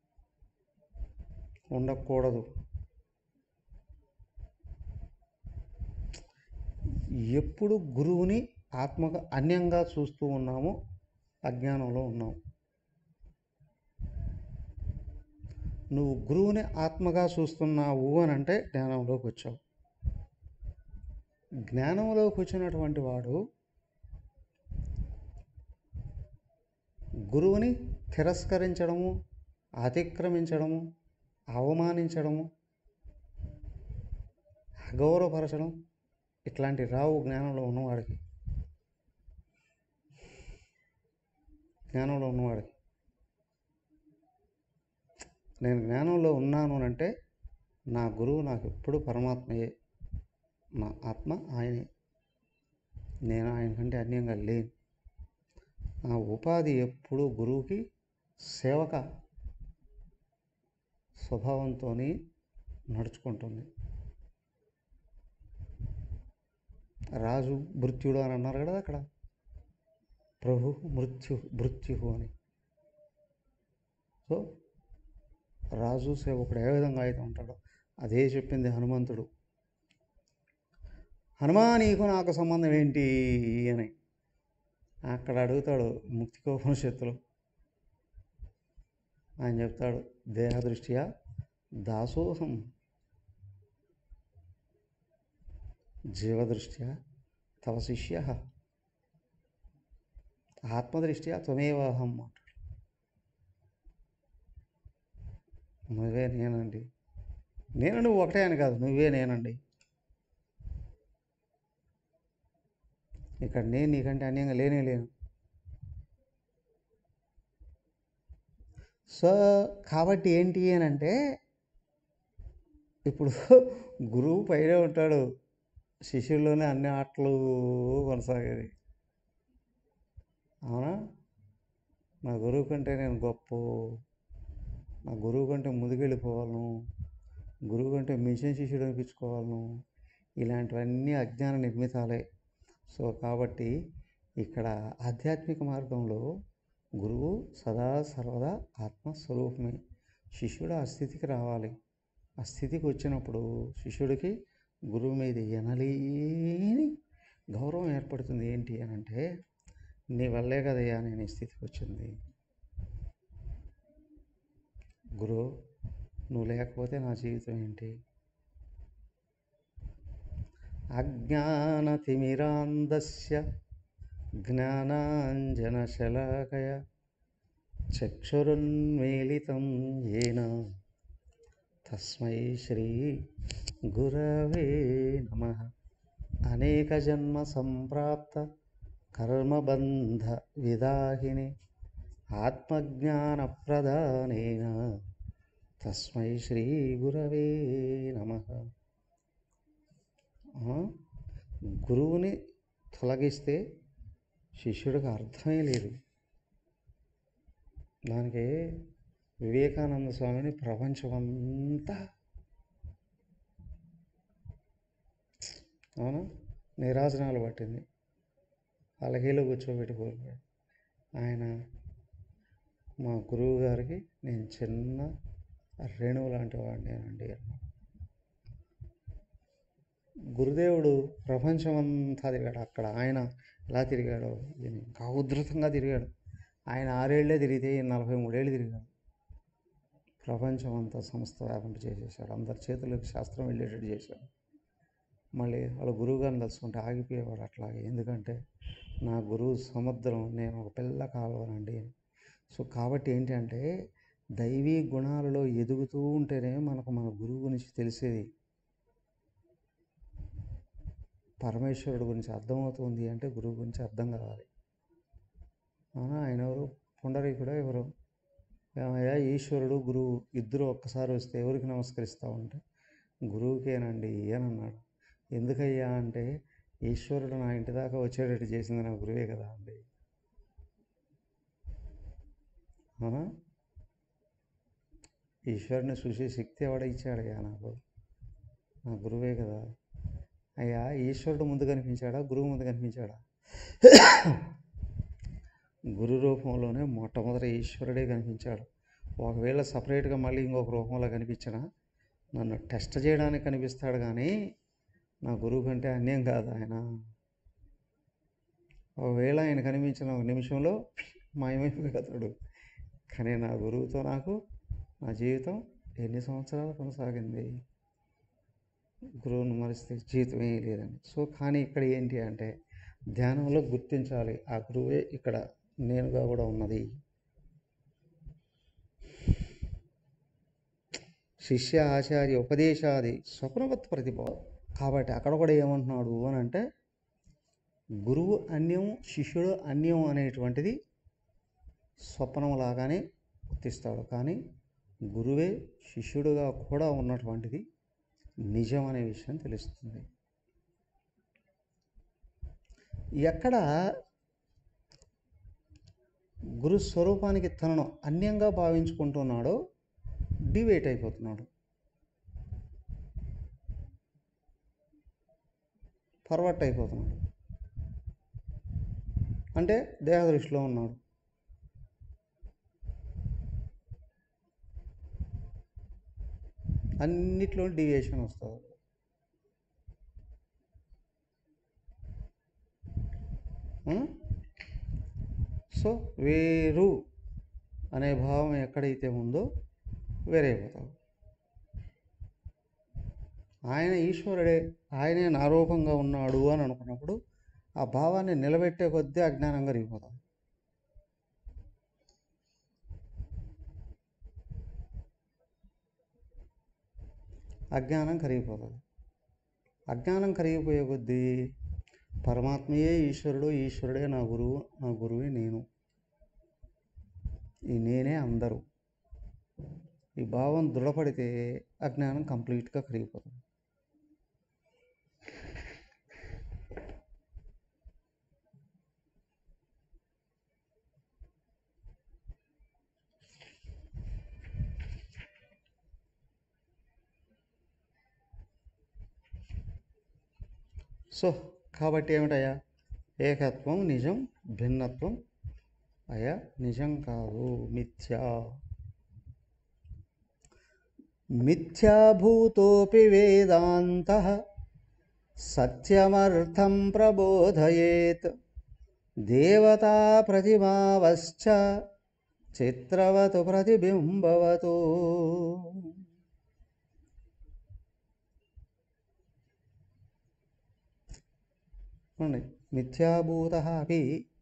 ఉండకూడదు ఎప్పుడు గురువుని ఆత్మగా అన్యంగా చూస్తూ ఉన్నామో అజ్ఞానంలో ఉన్నాం నువ్వు గురువుని ఆత్మగా చూస్తున్నావు అని అంటే జ్ఞానంలోకి వచ్చావు జ్ఞానంలోకి వచ్చినటువంటి వాడు గురువుని తిరస్కరించడము అతిక్రమించడము అవమానించడము అగౌరవపరచడం ఇట్లాంటి రావు జ్ఞానంలో ఉన్నవాడికి జ్ఞానంలో ఉన్నవాడికి నేను జ్ఞానంలో ఉన్నాను అని అంటే నా గురువు నాకు ఎప్పుడు పరమాత్మయే నా ఆత్మ ఆయనే నేను ఆయన కంటే అన్యంగా లేను నా ఉపాధి ఎప్పుడు గురువుకి సేవక స్వభావంతో నడుచుకుంటుంది రాజు మృత్యుడు అని అన్నారు కదా అక్కడ ప్రభు మృత్యు మృత్యు అని సో రాజు సేవకుడు ఏ విధంగా అయితే ఉంటాడో అదే చెప్పింది హనుమంతుడు హనుమా నీకు నాకు సంబంధం ఏంటి అని అక్కడ అడుగుతాడు ముక్తికోపనిషత్తులు ఆయన చెప్తాడు దేహదృష్ట్యా దాసోహం జీవదృష్ట్యా తవ శిష్య ఆత్మదృష్ట్యా త్వమేవాహం అంటాడు నువ్వే నేనండి నేను నువ్వు ఒకటే అని కాదు నువ్వే నేనండి ఇక్కడ నేను నీకంటే అన్యంగా లేనే లేను సో కాబట్టి ఏంటి అని అంటే ఇప్పుడు గురువు పైనే ఉంటాడు శిష్యుల్లోనే అన్ని ఆటలు కొనసాగేది అవునా నా గురువు కంటే నేను గొప్ప నా గురువు కంటే ముందుకెళ్ళిపోవాలను గురువు కంటే మిషన్ శిష్యుడు అనిపించుకోవాలను ఇలాంటివన్నీ అజ్ఞాన నిర్మితాలే సో కాబట్టి ఇక్కడ ఆధ్యాత్మిక మార్గంలో గురువు సదా సర్వదా ఆత్మస్వరూపమే శిష్యుడు ఆ స్థితికి రావాలి ఆ స్థితికి వచ్చినప్పుడు శిష్యుడికి గురువు మీద ఎనలేని గౌరవం ఏర్పడుతుంది ఏంటి అని అంటే నీ వల్లే కదయ్యా నేను ఈ స్థితికి వచ్చింది గురు నువ్వు లేకపోతే నా జీవితం ఏంటి అజ్ఞానతిమిరాంధస్య జ్ఞానాంజనశలాకయ చక్షురున్మీలితం ఏన తస్మై శ్రీ గురవే నమ అనేక జన్మ సంప్రాప్త కర్మబంధ విదాహిని ఆత్మజ్ఞానప్రదానేన తస్మై శ్రీ గురవే నమ గురువుని తొలగిస్తే శిష్యుడికి అర్థమే లేదు దానికి వివేకానంద స్వామిని ప్రపంచమంతా అవునా నిరాజనాలు పట్టింది అలగేలో కూర్చోబెట్టి కోల్పోయాడు ఆయన మా గురువు గారికి నేను చిన్న రేణువు లాంటి వాడినేనండి అన్నాడు గురుదేవుడు ప్రపంచమంతా తిరిగాడు అక్కడ ఆయన ఎలా తిరిగాడో ఈయన ఇంకా ఉధృతంగా తిరిగాడు ఆయన ఆరేళ్లే తిరిగితే ఈయన నలభై మూడేళ్ళు తిరిగాడు ప్రపంచం అంతా సంస్థ వ్యాపింప చేసేసాడు అందరి చేతులకు శాస్త్రం వెళ్ళేటట్టు చేశాడు మళ్ళీ వాళ్ళ గురువు గారిని తలుచుకుంటే ఆగిపోయేవాడు అట్లాగే ఎందుకంటే నా గురువు సముద్రం నేను ఒక పిల్ల కాలువనండి సో కాబట్టి ఏంటంటే దైవీ గుణాలలో ఎదుగుతూ ఉంటేనే మనకు మన గురువు గురించి తెలిసేది పరమేశ్వరుడు గురించి అర్థమవుతుంది అంటే గురువు గురించి అర్థం కావాలి అవునా ఆయన ఎవరు పుండరీకుడు ఎవరు ఏమయ్యా ఈశ్వరుడు గురువు ఇద్దరు ఒక్కసారి వస్తే ఎవరికి నమస్కరిస్తామంటే గురువుకేనండి అని అన్నాడు ఎందుకయ్యా అంటే ఈశ్వరుడు నా ఇంటి దాకా వచ్చేటట్టు చేసింది నా గురువే కదా అండి అవునా ఈశ్వరుని చూసే శక్తి ఎవడ ఇచ్చాడయ్యా నాకు నా గురువే కదా అయ్యా ఈశ్వరుడు ముందు కనిపించాడా గురువు ముందు కనిపించాడా గురు రూపంలోనే మొట్టమొదటి ఈశ్వరుడే కనిపించాడు ఒకవేళ సపరేట్గా మళ్ళీ ఇంకొక రూపంలో కనిపించినా నన్ను టెస్ట్ చేయడానికి కనిపిస్తాడు కానీ నా గురువు కంటే అన్యం కాదు ఆయన ఒకవేళ ఆయన కనిపించిన ఒక నిమిషంలో మాయమైపోతాడు కానీ నా గురువుతో నాకు నా జీవితం ఎన్ని సంవత్సరాలు కొనసాగింది గురువును మరిస్తే జీవితమే లేదండి సో కానీ ఇక్కడ ఏంటి అంటే ధ్యానంలో గుర్తించాలి ఆ గురువే ఇక్కడ నేనుగా కూడా ఉన్నది శిష్య ఆచార్య ఉపదేశాది స్వప్నవత్ ప్రతిభ కాబట్టి అక్కడ కూడా ఏమంటున్నాడు అని అంటే గురువు అన్యం శిష్యుడు అన్యం అనేటువంటిది స్వప్నం లాగానే గుర్తిస్తాడు కానీ గురువే శిష్యుడుగా కూడా ఉన్నటువంటిది నిజం అనే విషయం తెలుస్తుంది ఎక్కడ గురు స్వరూపానికి తనను అన్యంగా భావించుకుంటున్నాడో డివేట్ అయిపోతున్నాడు ఫార్వర్ట్ అయిపోతున్నాడు అంటే దేహ దృష్టిలో ఉన్నాడు అన్నిట్లో డీవియేషన్ వస్తుంది ఉం? సో వేరు అనే భావం ఎక్కడైతే ఉందో వేరైపోతాడు ఆయన ఈశ్వరుడే ఆయనే నారూపంగా ఉన్నాడు అని అనుకున్నప్పుడు ఆ భావాన్ని నిలబెట్టే కొద్దీ అజ్ఞానం కరిగిపోతాం అజ్ఞానం కరిగిపోతుంది అజ్ఞానం కరిగిపోయే కొద్దీ పరమాత్మయే ఈశ్వరుడు ఈశ్వరుడే నా గురువు నా గురువే నేను ఈ నేనే అందరూ ఈ భావం దృఢపడితే అజ్ఞానం కంప్లీట్గా కరిగిపోతుంది సో కాబట్టి ఏమిటయ్యా ఏకత్వం నిజం భిన్నత్వం అయ్యా నిజం కాదు మిథ్యా మిథ్యాభూతోపి వేదాంత సత్యమర్థం ప్రబోధయేత్ దేవతా ప్రతిమావశ్చ చిత్రవతు ప్రతిబింబవతు చూడండి మిథ్యాభూత అపి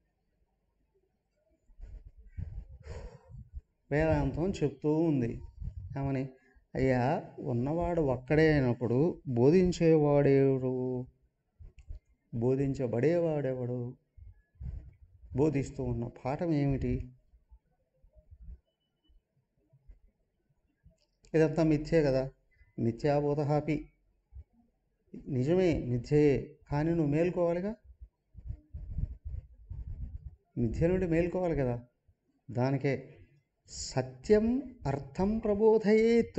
వేదాంతం చెప్తూ ఉంది ఏమని అయ్యా ఉన్నవాడు ఒక్కడే అయినప్పుడు బోధించేవాడేవాడు బోధించబడేవాడెవడు బోధిస్తూ ఉన్న పాఠం ఏమిటి ఇదంతా మిథ్యే కదా మిథ్యాభూత అపి నిజమే మిథ్యయే కానీ నువ్వు మేల్కోవాలిగా మిథ్య నుండి మేల్కోవాలి కదా దానికే సత్యం అర్థం ప్రబోధయేత్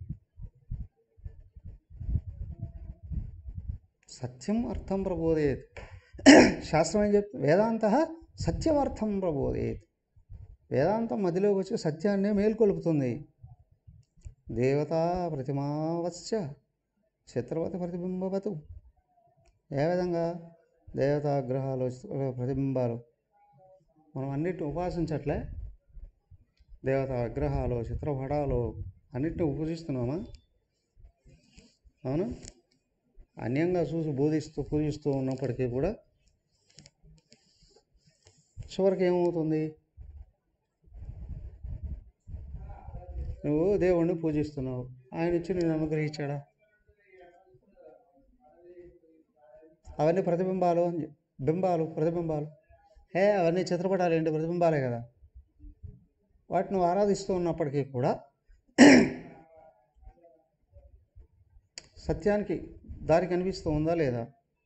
సత్యం అర్థం ప్రబోధయేత్ శాస్త్రం ఏం చెప్తుంది వేదాంత సత్యం అర్థం ప్రబోధయేత్ వేదాంతం మధ్యలోకి వచ్చి సత్యాన్నే మేల్కొలుపుతుంది దేవతా ప్రతిమావశ్చ చిత్రవతి ప్రతిబింబవతు ఏ విధంగా దేవతాగ్రహాలు ప్రతిబింబాలు మనం అన్నిటిని ఉపాసించట్లే దేవతా విగ్రహాలు చిత్రపటాలు అన్నిటిని పూజిస్తున్నామా అవును అన్యంగా చూసి బోధిస్తూ పూజిస్తూ ఉన్నప్పటికీ కూడా చివరికి ఏమవుతుంది నువ్వు దేవుణ్ణి పూజిస్తున్నావు ఆయన ఇచ్చి నేను అనుగ్రహించాడా అవన్నీ ప్రతిబింబాలు అని చెప్- బింబాలు ప్రతిబింబాలు హే అవన్నీ చిత్రపటాలు ఏంటి ప్రతిబింబాలే కదా వాటిని నువ్వు ఆరాధిస్తూ ఉన్నప్పటికీ కూడా సత్యానికి దారి కనిపిస్తూ ఉందా లేదా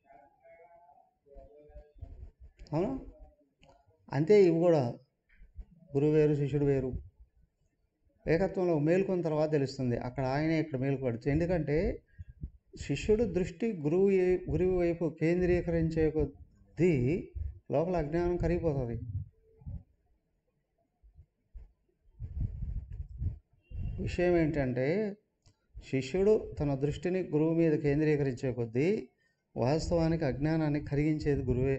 అవునా అంతే ఇవి కూడా గురువు వేరు శిష్యుడు వేరు ఏకత్వంలో మేల్కొన్న తర్వాత తెలుస్తుంది అక్కడ ఆయనే ఇక్కడ మేల్కొడచ్చు ఎందుకంటే శిష్యుడు దృష్టి గురువు ఏ- గురువు వైపు కేంద్రీకరించే కొద్దీ లోపల అజ్ఞానం కరిగిపోతుంది విషయం ఏంటంటే శిష్యుడు తన దృష్టిని గురువు మీద కేంద్రీకరించే కొద్దీ వాస్తవానికి అజ్ఞానాన్ని కరిగించేది గురువే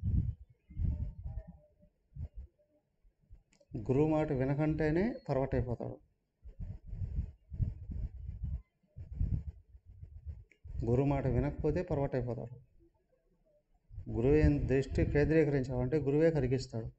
గురువు మాట వినకంటేనే పొరవటైపోతాడు గురువు మాట వినకపోతే పొరవటైపోతాడు గురువు ఏం దృష్టి కేంద్రీకరించాలంటే గురువే కరిగిస్తాడు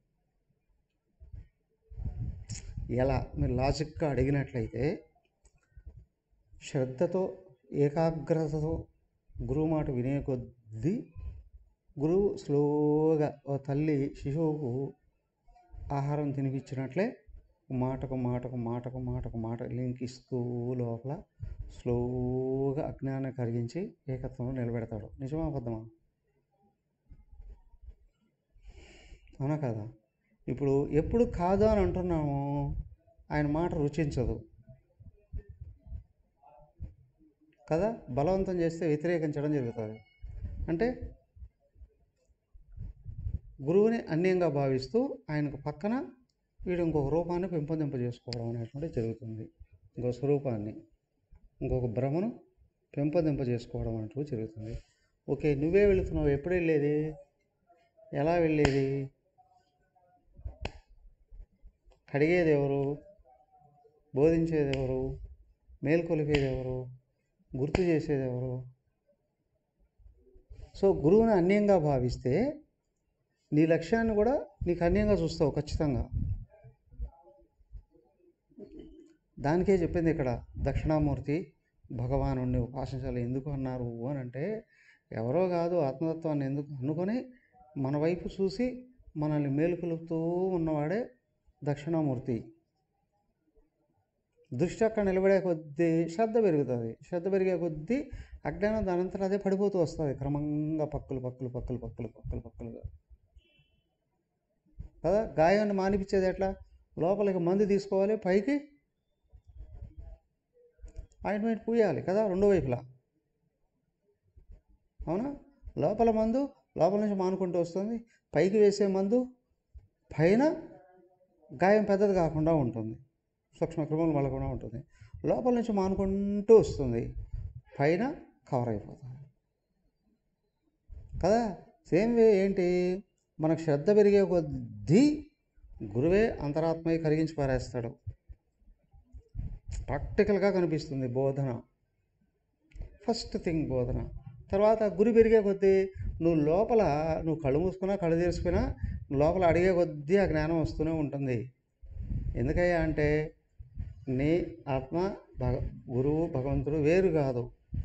ఎలా మీరు లాజిక్గా అడిగినట్లయితే శ్రద్ధతో ఏకాగ్రతతో గురువు మాట వినే కొద్దీ గురువు స్లోగా ఓ తల్లి శిశువుకు ఆహారం తినిపించినట్లే మాటకు మాటకు మాటకు మాటకు మాట లింక్ ఇస్తూ లోపల స్లోగా అజ్ఞానం కరిగించి ఏకత్వంలో నిలబెడతాడు నిజమా అబద్ధమా అవునా కదా ఇప్పుడు ఎప్పుడు కాదు అని అంటున్నామో ఆయన మాట రుచించదు కదా బలవంతం చేస్తే వ్యతిరేకించడం జరుగుతుంది అంటే గురువుని అన్యంగా భావిస్తూ ఆయనకు పక్కన వీడు ఇంకొక రూపాన్ని పెంపొందింపజేసుకోవడం అనేటువంటిది జరుగుతుంది ఇంకో స్వరూపాన్ని ఇంకొక భ్రమను పెంపొందింపజేసుకోవడం అనేటువంటిది జరుగుతుంది ఓకే నువ్వే వెళుతున్నావు ఎప్పుడు వెళ్ళేది ఎలా వెళ్ళేది కడిగేది ఎవరు బోధించేది ఎవరు మేల్కొలిపేది ఎవరు గుర్తు చేసేది ఎవరు సో గురువుని అన్యంగా భావిస్తే నీ లక్ష్యాన్ని కూడా నీకు అన్యంగా చూస్తావు ఖచ్చితంగా దానికే చెప్పింది ఇక్కడ దక్షిణామూర్తి భగవాను ఉపాసించాలి ఎందుకు అన్నారు అని అంటే ఎవరో కాదు ఆత్మతత్వాన్ని ఎందుకు అనుకొని మన వైపు చూసి మనల్ని మేలుకొలుపుతూ ఉన్నవాడే దక్షిణామూర్తి దృష్టి అక్కడ నిలబడే కొద్దీ శ్రద్ధ పెరుగుతుంది శ్రద్ధ పెరిగే కొద్దీ అజ్ఞానం దానంతట అదే పడిపోతూ వస్తుంది క్రమంగా పక్కులు పక్కులు పక్కులు పక్కులు పక్కులు పక్కులుగా కదా గాయాన్ని మానిపించేది ఎట్లా లోపలికి మందు తీసుకోవాలి పైకి ఆయింట్మెంట్ పూయాలి కదా రెండు వైపులా అవునా లోపల మందు లోపల నుంచి మానుకుంటూ వస్తుంది పైకి వేసే మందు పైన గాయం పెద్దది కాకుండా ఉంటుంది సూక్ష్మ క్రిములు మళ్ళకుండా ఉంటుంది లోపల నుంచి మానుకుంటూ వస్తుంది పైన కవర్ అయిపోతుంది కదా సేమ్ వే ఏంటి మనకు శ్రద్ధ పెరిగే కొద్దీ గురువే అంతరాత్మయ్య కరిగించి పారేస్తాడు ప్రాక్టికల్గా కనిపిస్తుంది బోధన ఫస్ట్ థింగ్ బోధన తర్వాత గురి పెరిగే కొద్దీ నువ్వు లోపల నువ్వు కళ్ళు మూసుకున్నా కళ్ళు తెరిచిపోయినా లోపల అడిగే కొద్దీ ఆ జ్ఞానం వస్తూనే ఉంటుంది ఎందుకయ్యా అంటే నీ ఆత్మ భగ గురువు భగవంతుడు వేరు కాదు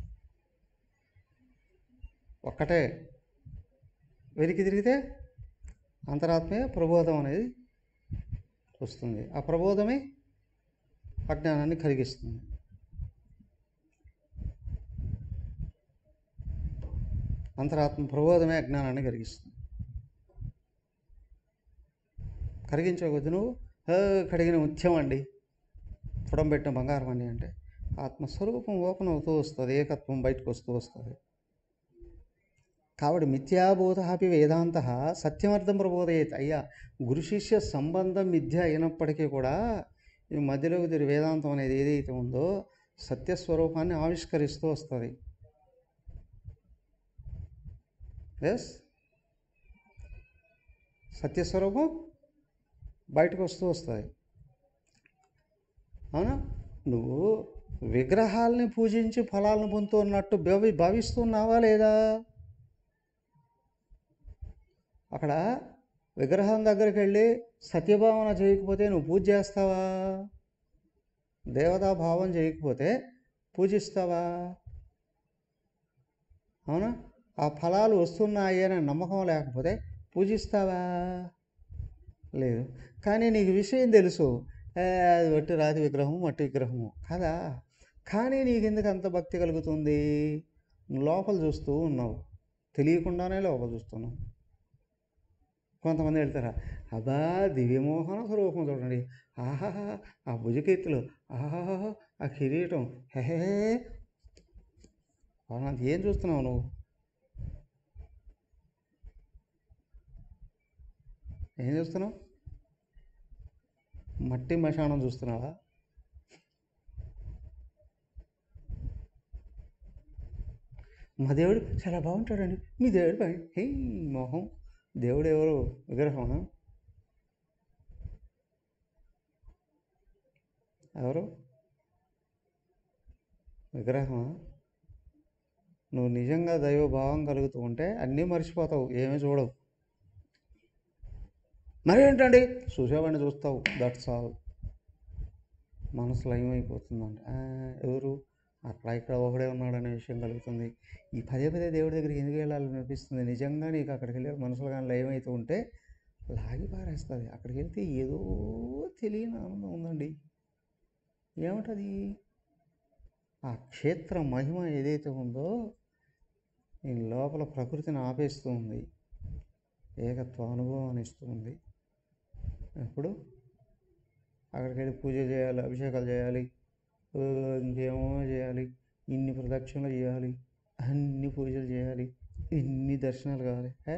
ఒక్కటే వెరికి తిరిగితే అంతరాత్మే ప్రబోధం అనేది వస్తుంది ఆ ప్రబోధమే అజ్ఞానాన్ని కలిగిస్తుంది అంతరాత్మ ప్రబోధమే అజ్ఞానాన్ని కలిగిస్తుంది కరిగించే కొద్ది నువ్వు "హే, కడిగిన ముత్యం అండి పుడం పెట్టిన బంగారం అండి అంటే ఆత్మస్వరూపం ఓపెన్ అవుతూ వస్తుంది ఏకత్వం బయటకు వస్తూ వస్తుంది కాబట్టి మిథ్యాబోధ అపి వేదాంత సత్యమర్థం ప్రబోధయేత్ అయ్యా గురు శిష్య సంబంధం మిథ్య అయినప్పటికీ కూడా ఈ మధ్యలోకి తిరిగి వేదాంతం అనేది ఏదైతే ఉందో సత్యస్వరూపాన్ని ఆవిష్కరిస్తూ వస్తుంది ఎస్ సత్యస్వరూపం బయటకు వస్తూ వస్తుంది అవునా నువ్వు విగ్రహాలని పూజించి ఫలాలను పొందుతున్నట్టు భావి భావిస్తున్నావా లేదా అక్కడ విగ్రహం దగ్గరికి వెళ్ళి సత్యభావన చేయకపోతే నువ్వు పూజ చేస్తావా దేవతా భావం చేయకపోతే పూజిస్తావా అవునా ఆ ఫలాలు వస్తున్నాయి అనే నమ్మకం లేకపోతే పూజిస్తావా లేదు కానీ నీకు విషయం తెలుసు "ఏ, అది మట్టి రాతి విగ్రహము మట్టి విగ్రహము కదా కానీ నీకు ఎందుకు అంత భక్తి కలుగుతుంది నువ్వు లోపల చూస్తూ ఉన్నావు తెలియకుండానే లోపల చూస్తున్నావు కొంతమంది వెళ్తారా అబ్బా దివ్యమోహన స్వరూపం చూడండి ఆహా ఆ భుజకీర్తులు ఆహా ఆ కిరీటం హే అవునంత ఏం చూస్తున్నావు నువ్వు ఏం చూస్తున్నావు మట్టి మశానం చూస్తున్నావా మా దేవుడు చాలా బాగుంటాడండి మీ దేవుడు బాగా హే మోహం దేవుడు ఎవరు విగ్రహమా ఎవరు విగ్రహమా నువ్వు నిజంగా దైవభావం కలుగుతూ ఉంటే అన్నీ మర్చిపోతావు ఏమీ చూడవు మరేంటండి చూసేవాడిని చూస్తావు దట్స్ ఆల్ మనసు లయమైపోతుందండి "ఆ, ఎవరు అక్కడ ఇక్కడ ఒకడే ఉన్నాడనే విషయం కలుగుతుంది ఈ పదే పదే దేవుడి దగ్గరికి ఎందుకు వెళ్ళాలని అనిపిస్తుంది నిజంగా నీకు అక్కడికి వెళ్ళి మనసులో కానీ లయమైతూ ఉంటే లాగి పారేస్తుంది అక్కడికి వెళ్తే ఏదో తెలియని ఆనందం ఉందండి ఏమిటది ఆ క్షేత్ర మహిమ ఏదైతే ఉందో ఈ లోపల ప్రకృతిని ఆపేస్తూ ఉంది ఏకత్వ అనుభవాన్ని ఇస్తూ ఉంది ఇప్పుడు అక్కడికి వెళ్ళి పూజ చేయాలి అభిషేకాలు చేయాలి ఆ, ఇంకేమో చేయాలి ఇన్ని ప్రదక్షిణలు చేయాలి అన్ని పూజలు చేయాలి ఇన్ని దర్శనాలు కావాలి హే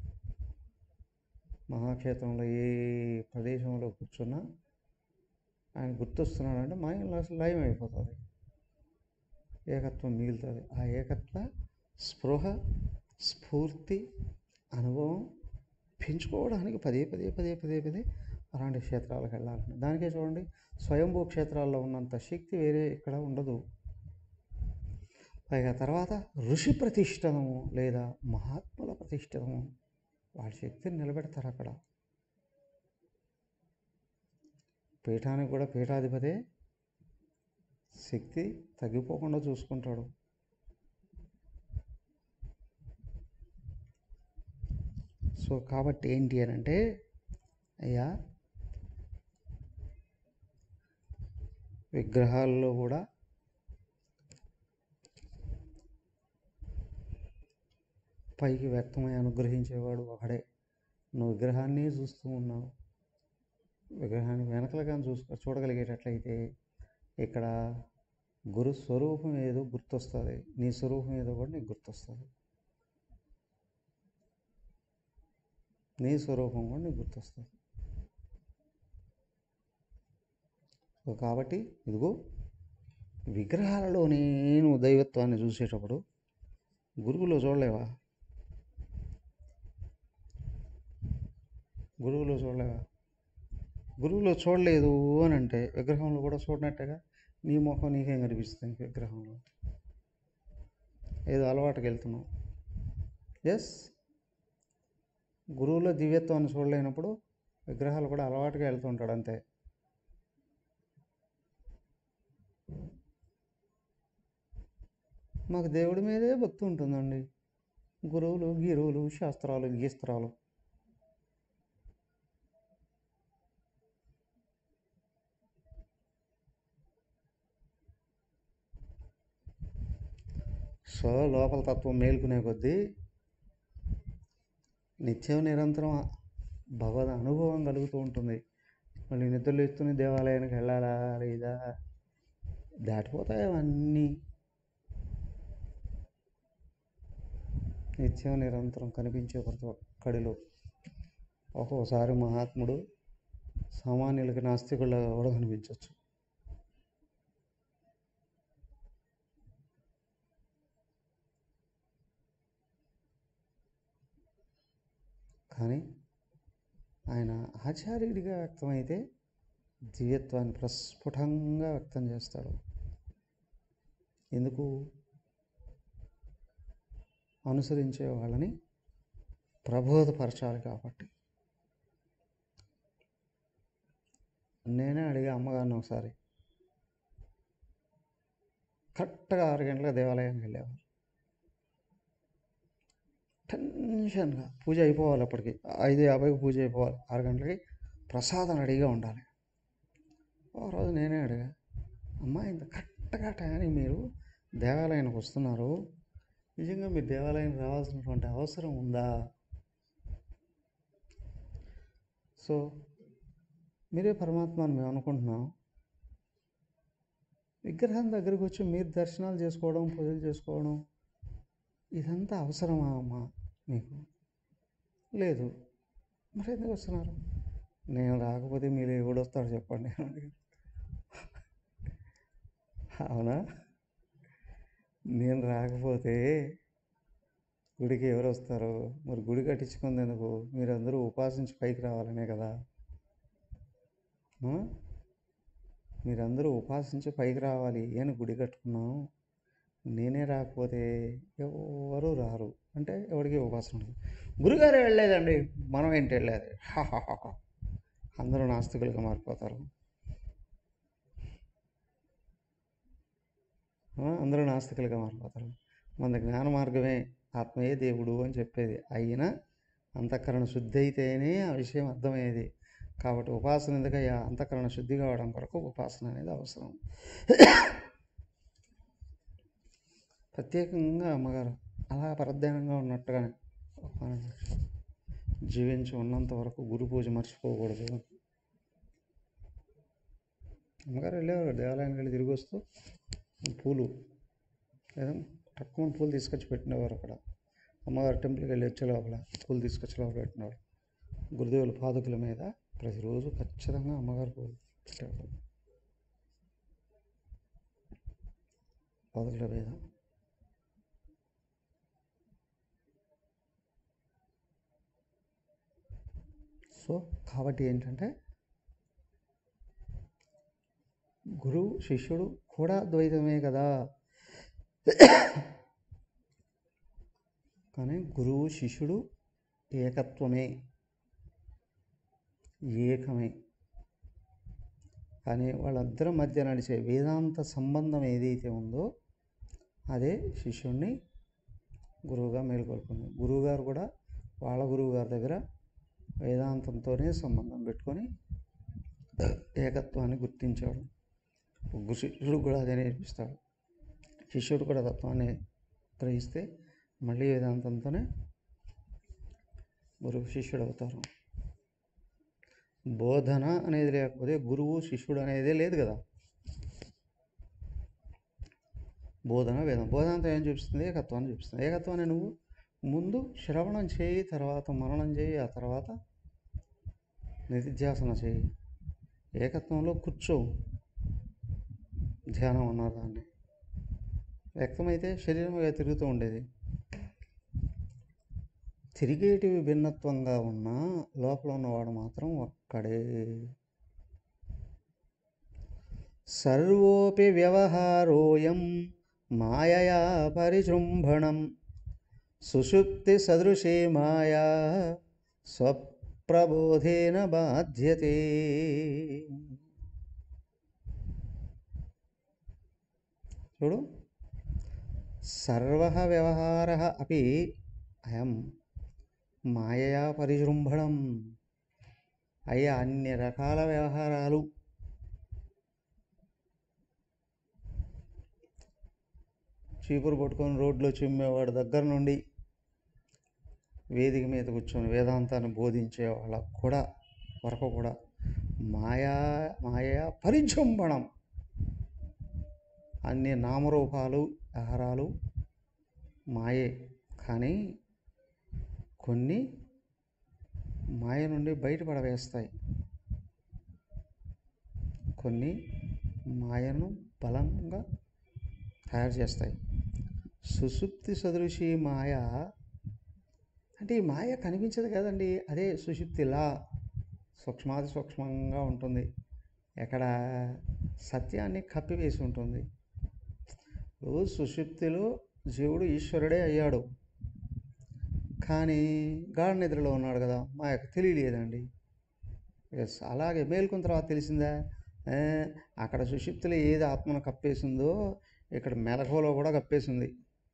మహాక్షేత్రంలో ఏ ప్రదేశంలో కూర్చున్నా ఆయన గుర్తొస్తున్నాడు అంటే మైండ్లో అసలు లయం అయిపోతుంది ఏకత్వం మిగులుతుంది ఆ ఏకత్వ స్పృహ స్ఫూర్తి అనుభవం పెంచుకోవడానికి పదే పదే పదే పదే పదే అలాంటి క్షేత్రాలకు వెళ్ళాలండి దానికే చూడండి స్వయంభూ క్షేత్రాల్లో ఉన్నంత శక్తి వేరే ఇక్కడ ఉండదు పైగా తర్వాత ఋషి ప్రతిష్టము లేదా మహాత్ముల ప్రతిష్టము వాళ్ళ శక్తిని నిలబెడతారు అక్కడ పీఠానికి కూడా పీఠాధిపతే శక్తి తగ్గిపోకుండా చూసుకుంటాడు సో కాబట్టి ఏంటి అని అంటే అయ్యా విగ్రహాల్లో కూడా పైకి వ్యక్తమై అనుగ్రహించేవాడు ఒకడే నువ్వు విగ్రహాన్ని చూస్తూ ఉన్నావు విగ్రహాన్ని వెనకల కానీ చూసుకో చూడగలిగేటట్లయితే ఇక్కడ గురు స్వరూపం ఏదో గుర్తొస్తుంది నీ స్వరూపం ఏదో కూడా నీకు గుర్తొస్తుంది నీ స్వరూపం కూడా నీకు గుర్తొస్తుంది సో కాబట్టి ఇదిగో విగ్రహాలలో నేను దైవత్వాన్ని చూసేటప్పుడు గురువులో చూడలేవా గురువులో చూడలేవా గురువులో చూడలేదు అని అంటే విగ్రహంలో కూడా చూడనట్టుగా నీ ముఖం నీకేం కనిపిస్తుంది విగ్రహంలో ఏదో అలవాటుకి వెళ్తున్నావు ఎస్ గురువులో దివ్యత్వాన్ని చూడలేనప్పుడు విగ్రహాలు కూడా అలవాటుగా వెళ్తుంటాడు అంతే మాకు దేవుడి మీదే భక్తి ఉంటుందండి గురువులు గిరువులు శాస్త్రాలు గీస్త్రాలు సో లోపల తత్వం మేల్కొనే కొద్దీ నిత్యం నిరంతరం భగవద్ అనుభవం కలుగుతూ ఉంటుంది మళ్ళీ నిద్రలు ఎత్తుని దేవాలయానికి వెళ్ళాలా లేదా దాటిపోతాయి అవన్నీ నిత్యం నిరంతరం కనిపించే ప్రతి ఒక్కడిలో ఒక్కోసారి మహాత్ముడు సామాన్యులకి నాస్తికుల్లో కూడా కనిపించవచ్చు కానీ ఆయన ఆచార్యుడిగా వ్యక్తమైతే దివ్యత్వాన్ని ప్రస్ఫుటంగా వ్యక్తం చేస్తాడు ఎందుకు అనుసరించే వాళ్ళని ప్రబోధపరచాలి కాబట్టి నేనే అడిగా అమ్మగారిని ఒకసారి కరెక్ట్గా ఆరు గంటలకు దేవాలయానికి వెళ్ళేవారు టెన్షన్గా పూజ అయిపోవాలి అప్పటికి ఐదు యాభైకి పూజ అయిపోవాలి ఆరు గంటలకి ప్రసాదం రెడీగా ఉండాలి ఒక రోజు నేనే అడిగా అమ్మా ఇంత కరెక్ట్గా టయానికి మీరు దేవాలయానికి వస్తున్నారు నిజంగా మీరు దేవాలయానికి రావాల్సినటువంటి అవసరం ఉందా సో మీరే పరమాత్మ అని మేము అనుకుంటున్నాం విగ్రహం దగ్గరికి వచ్చి మీరు దర్శనాలు చేసుకోవడం పూజలు చేసుకోవడం ఇదంతా అవసరమా అమ్మా మీకు లేదు మరి ఎందుకు వస్తున్నారు నేను రాకపోతే మీరు ఎవడు వస్తాడు చెప్పండి అని అడిగాను. అవునా నేను రాకపోతే గుడికి ఎవరు వస్తారు మరి గుడి కట్టించుకునేందుకు మీరందరూ ఉపాసించి పైకి రావాలనే కదా ఆ? మీరందరూ ఉపాసించి పైకి రావాలి అని గుడి కట్టుకున్నాం నేనే రాకపోతే ఎవరు రారు అంటే ఎవరికి ఉపాసన ఉండదు గురుగారు వెళ్ళలేదండి మనం ఏంటి వెళ్ళేది హాహాహా. అందరూ నాస్తికులుగా మారిపోతారు ఆ, అందరూ నాస్తికులుగా మారిపోతారు మన జ్ఞాన మార్గమే ఆత్మయే దేవుడు అని చెప్పేది అయినా అంతఃకరణ శుద్ధి అయితేనే ఆ విషయం అర్థమయ్యేది కాబట్టి ఉపాసన ఎందుకయ్యా అంతఃకరణ శుద్ధి కావడం కొరకు ఉపాసన అనేది అవసరం ప్రత్యేకంగా అమ్మగారు అలా పరధ్యానంగా ఉన్నట్టుగానే ఒక జీవించి ఉన్నంత వరకు గురు పూజ మర్చిపోకూడదు అమ్మగారు వెళ్ళేవారు దేవాలయానికి వెళ్ళి తిరిగి వస్తూ పూలు లేదా తక్కువ పూలు తీసుకొచ్చి పెట్టినవారు అక్కడ అమ్మవారి టెంపుల్కి వెళ్ళి వచ్చే లోపల పూలు తీసుకొచ్చే లోపల పెట్టినాడు గురుదేవుల పాదుకుల మీద ప్రతిరోజు ఖచ్చితంగా అమ్మగారు పూలు పెట్టేవాడు పాదుకుల మీద సో కాబట్టి ఏంటంటే గురువు శిష్యుడు కూడా ద్వైతమే కదా కానీ గురువు శిష్యుడు ఏకత్వమే ఏకమే కానీ వాళ్ళిద్దరి మధ్య నడిచే వేదాంత సంబంధం ఏదైతే ఉందో అదే శిష్యుణ్ణి గురువుగా మేలుకొల్పుంది గురువుగారు కూడా వాళ్ళ గురువుగారి దగ్గర వేదాంతంతోనే సంబంధం పెట్టుకొని ఏకత్వాన్ని గుర్తించాడు గురు శిష్యుడు కూడా అదే నేర్పిస్తాడు శిష్యుడు కూడా తత్వాన్ని గ్రహిస్తే మళ్ళీ వేదాంతంతోనే గురువు శిష్యుడు అవుతారు బోధన అనేది లేకపోతే గురువు శిష్యుడు అనేది లేదు కదా బోధన వేదం బోధనంతో ఏం చూపిస్తుంది ఏకత్వాన్ని చూపిస్తుంది ఏకత్వాన్ని నువ్వు ముందు శ్రవణం చేయి తర్వాత మననం చేయి ఆ తర్వాత నిధిధ్యాసన చేయి ఏకత్వంలో కూర్చో ధ్యానం అన్నారు దాన్ని వ్యక్తమైతే శరీరం ఇలా తిరుగుతూ ఉండేది తిరిగేటివి భిన్నత్వంగా ఉన్నా లోపల ఉన్నవాడు మాత్రం ఒక్కడే సర్వోపి వ్యవహారోయం మాయయా పరిజృంభణం సుషుప్తి సదృశే మాయా స్వప్రబోధేన బాధ్యతే చూడు సర్వ వ్యవహార అపి అయం మాయయా పరిజృంభణం అయ్యా అన్ని రకాల వ్యవహారాలు చీపురు పట్టుకొని రోడ్లో చిమ్మేవాడి దగ్గర నుండి వేదిక మీద కూర్చొని వేదాంతాన్ని బోధించే వాళ్ళకు కూడా వరకు కూడా మాయా మాయా పరిజృంభణం అన్ని నామరూపాలు ఆహారాలు మాయే కానీ కొన్ని మాయ నుండి బయటపడవేస్తాయి కొన్ని మాయను బలంగా తయారు చేస్తాయి సుషుప్తి సదృశి మాయ అంటే ఈ మాయ కనిపించదు కదండి అదే సుషుప్తిలా సూక్ష్మాది సూక్ష్మంగా ఉంటుంది ఎక్కడ సత్యాన్ని కప్పివేసి ఉంటుంది ఇప్పుడు సుషుప్తిలో జీవుడు ఈశ్వరుడే అయ్యాడు కానీ గాఢ నిద్రలో ఉన్నాడు కదా మాయకు తెలియలేదండి ఎస్ అలాగే మేల్కొన్న తర్వాత తెలిసిందా ఏ, అక్కడ సుషుప్తిలో ఏది ఆత్మను కప్పేసిందో ఇక్కడ మెలకువలో కూడా కప్పేసింది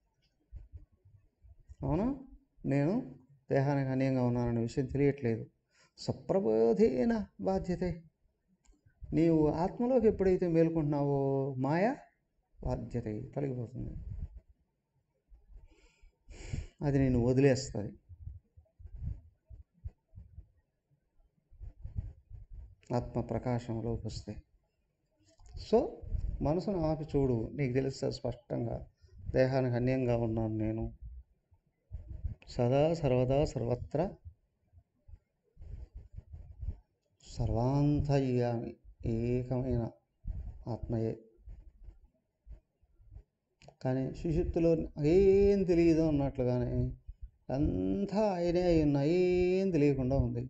అవునా నేను దేహానికి అన్యంగా ఉన్నాననే విషయం తెలియట్లేదు సప్రబోధేన బాధ్యతే నీవు ఆత్మలోకి ఎప్పుడైతే మేల్కొంటున్నావో మాయ బాధ్యత తొలగిపోతుంది అది నేను వదిలేస్తుంది ఆత్మ ప్రకాశంలోకి వస్తే సో మనసును ఆపి చూడు నీకు తెలుస్తుంది స్పష్టంగా దేహానికి అన్యంగా ఉన్నాను నేను సదా సర్వదా సర్వత్రా సర్వాంతర్యామి ఏకమైన ఆత్మయే కానీ శిశుత్తులో ఏం తెలియదు అన్నట్లుగానే అంతా ఆయనే అయి ఉన్నా ఏం తెలియకుండా ఉంది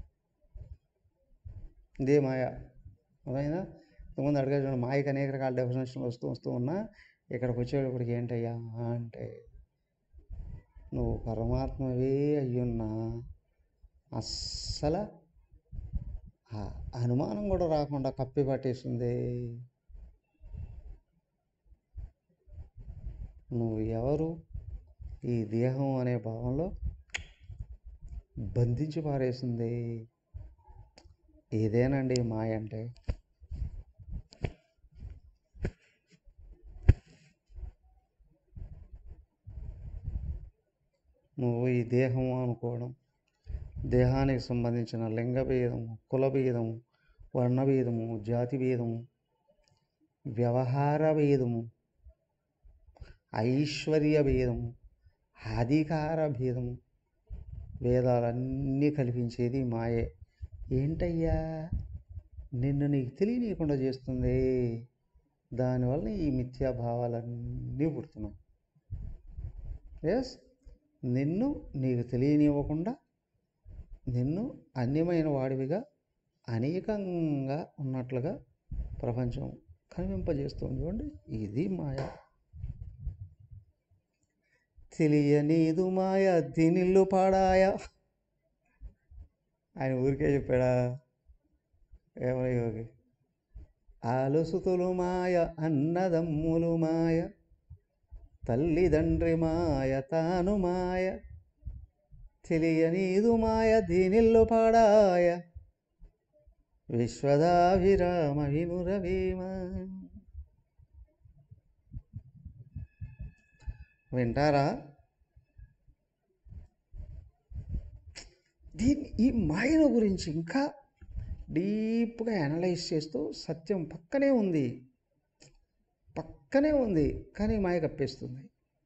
ఇదే మాయ అర్థమైందా ఇంతకుముందు అడిగా చూడండి మాయకు అనేక రకాల డెఫినేషన్లు వస్తూ వస్తూ ఉన్నా ఇక్కడికి వచ్చేటప్పటికి ఏంటయ్యా అంటే నువ్వు పరమాత్మవే అయ్యున్నా అస్సలు ఆ అనుమానం కూడా రాకుండా కప్పి పట్టేస్తుంది నువ్వు ఎవరు ఈ దేహం అనే భావంలో బంధించి పారేసింది ఇదేనండి మాయ అంటే నువ్వు ఈ దేహం అనుకోవడం దేహానికి సంబంధించిన లింగ భేదము కుల భేదము వర్ణ భేదము జాతి భేదము వ్యవహార భేదము ఐశ్వర్య భేదము అధికార భేదము వేదాలన్నీ కల్పించేది మాయే ఏంటయ్యా నిన్ను నీకు తెలియనీయకుండా చేస్తుంది దానివల్ల ఈ మిథ్యాభావాలన్నీ పుడుతున్నాయి ఎస్ నిన్ను నీకు తెలియనివ్వకుండా నిన్ను అన్యమైన వాడివిగా అనేకంగా ఉన్నట్లుగా ప్రపంచం కనిపింపజేస్తుంది చూడండి ఇది మాయ తెలియనీదు మాయ దీనిల్లు పాడాయ ఆయన ఊరికే చెప్పాడా ఏమో యోగి ఆలుసుతులు మాయ అన్నదమ్ములు మాయ తల్లిదండ్రి మాయ తాను మాయ తెలియనీదు మాయ దీనిల్లు పాడాయ విశ్వదాభిరామ వినురవీమ వింటారా దీని ఈ మాయను గురించి ఇంకా డీప్గా అనలైజ్ చేస్తూ సత్యం పక్కనే ఉంది పక్కనే ఉంది కానీ మాయ కప్పేస్తుంది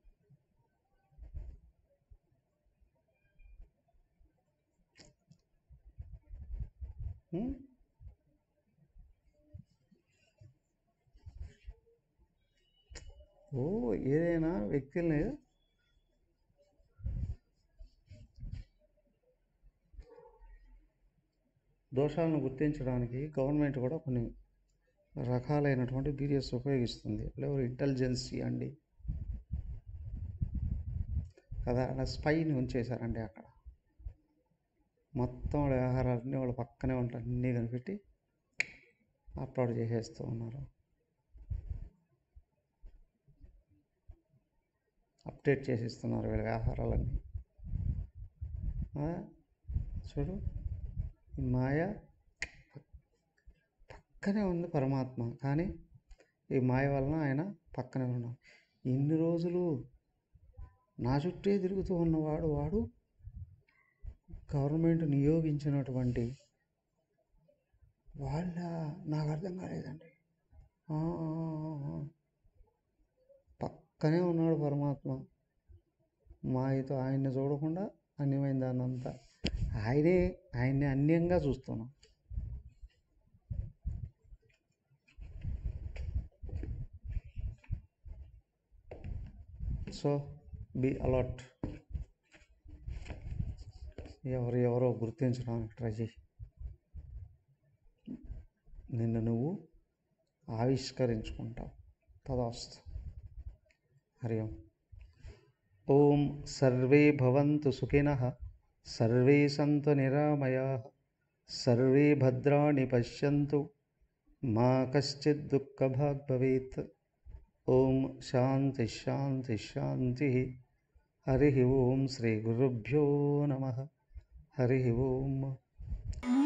హ్మ్? ఓ ఏదైనా వ్యక్తుల్ని దోషాలను గుర్తించడానికి గవర్నమెంట్ కూడా కొన్ని రకాలైనటువంటి బీరియస్ ఉపయోగిస్తుంది ఎవరు ఇంటెలిజెన్సీ అండి కదా అలా స్పైని ఉంచేశారండి అక్కడ మొత్తం వాళ్ళ వ్యవహారాలన్నీ వాళ్ళ పక్కనే ఉంటారు అన్నీ కనిపెట్టి అప్లోడ్ చేసేస్తూ ఉన్నారు అప్డేట్ చేసిస్తున్నారు వీళ్ళ వ్యవహారాలన్నీ ఆ, చూడు ఈ మాయ పక్కనే ఉంది పరమాత్మ కానీ ఈ మాయ వలన ఆయన పక్కనే ఉన్నాడు ఇన్ని రోజులు నా చుట్టే తిరుగుతూ ఉన్నవాడు వాడు గవర్నమెంట్ నియోగించినటువంటి వాళ్ళ నాకు అర్థం కాలేదండి ఆ, ఆ, ఆ, ఆ. పక్కనే ఉన్నాడు పరమాత్మ మాయతో ఆయన్ని చూడకుండా అన్యమైన దాన్ని అంతా ఆయనే ఆయన్ని అన్యంగా చూస్తున్నాం సో బి అలర్ట్ ఎవరు ఎవరో గుర్తించడానికి ట్రై చేయి నిన్ను నువ్వు ఆవిష్కరించుకుంటావు తదాస్తు హరి ఓం ఓం సర్వే భవంతు సుఖినః సర్వే సంతు నిరామయాః సర్వే భద్రాణి పశ్యంతు మా కశ్చిత్ దుఃఖభాగ్ భవేత్ ఓం శాంతి శాంతి శాంతి హరి ఓం శ్రీ గురుభ్యో నమ హరి ఓం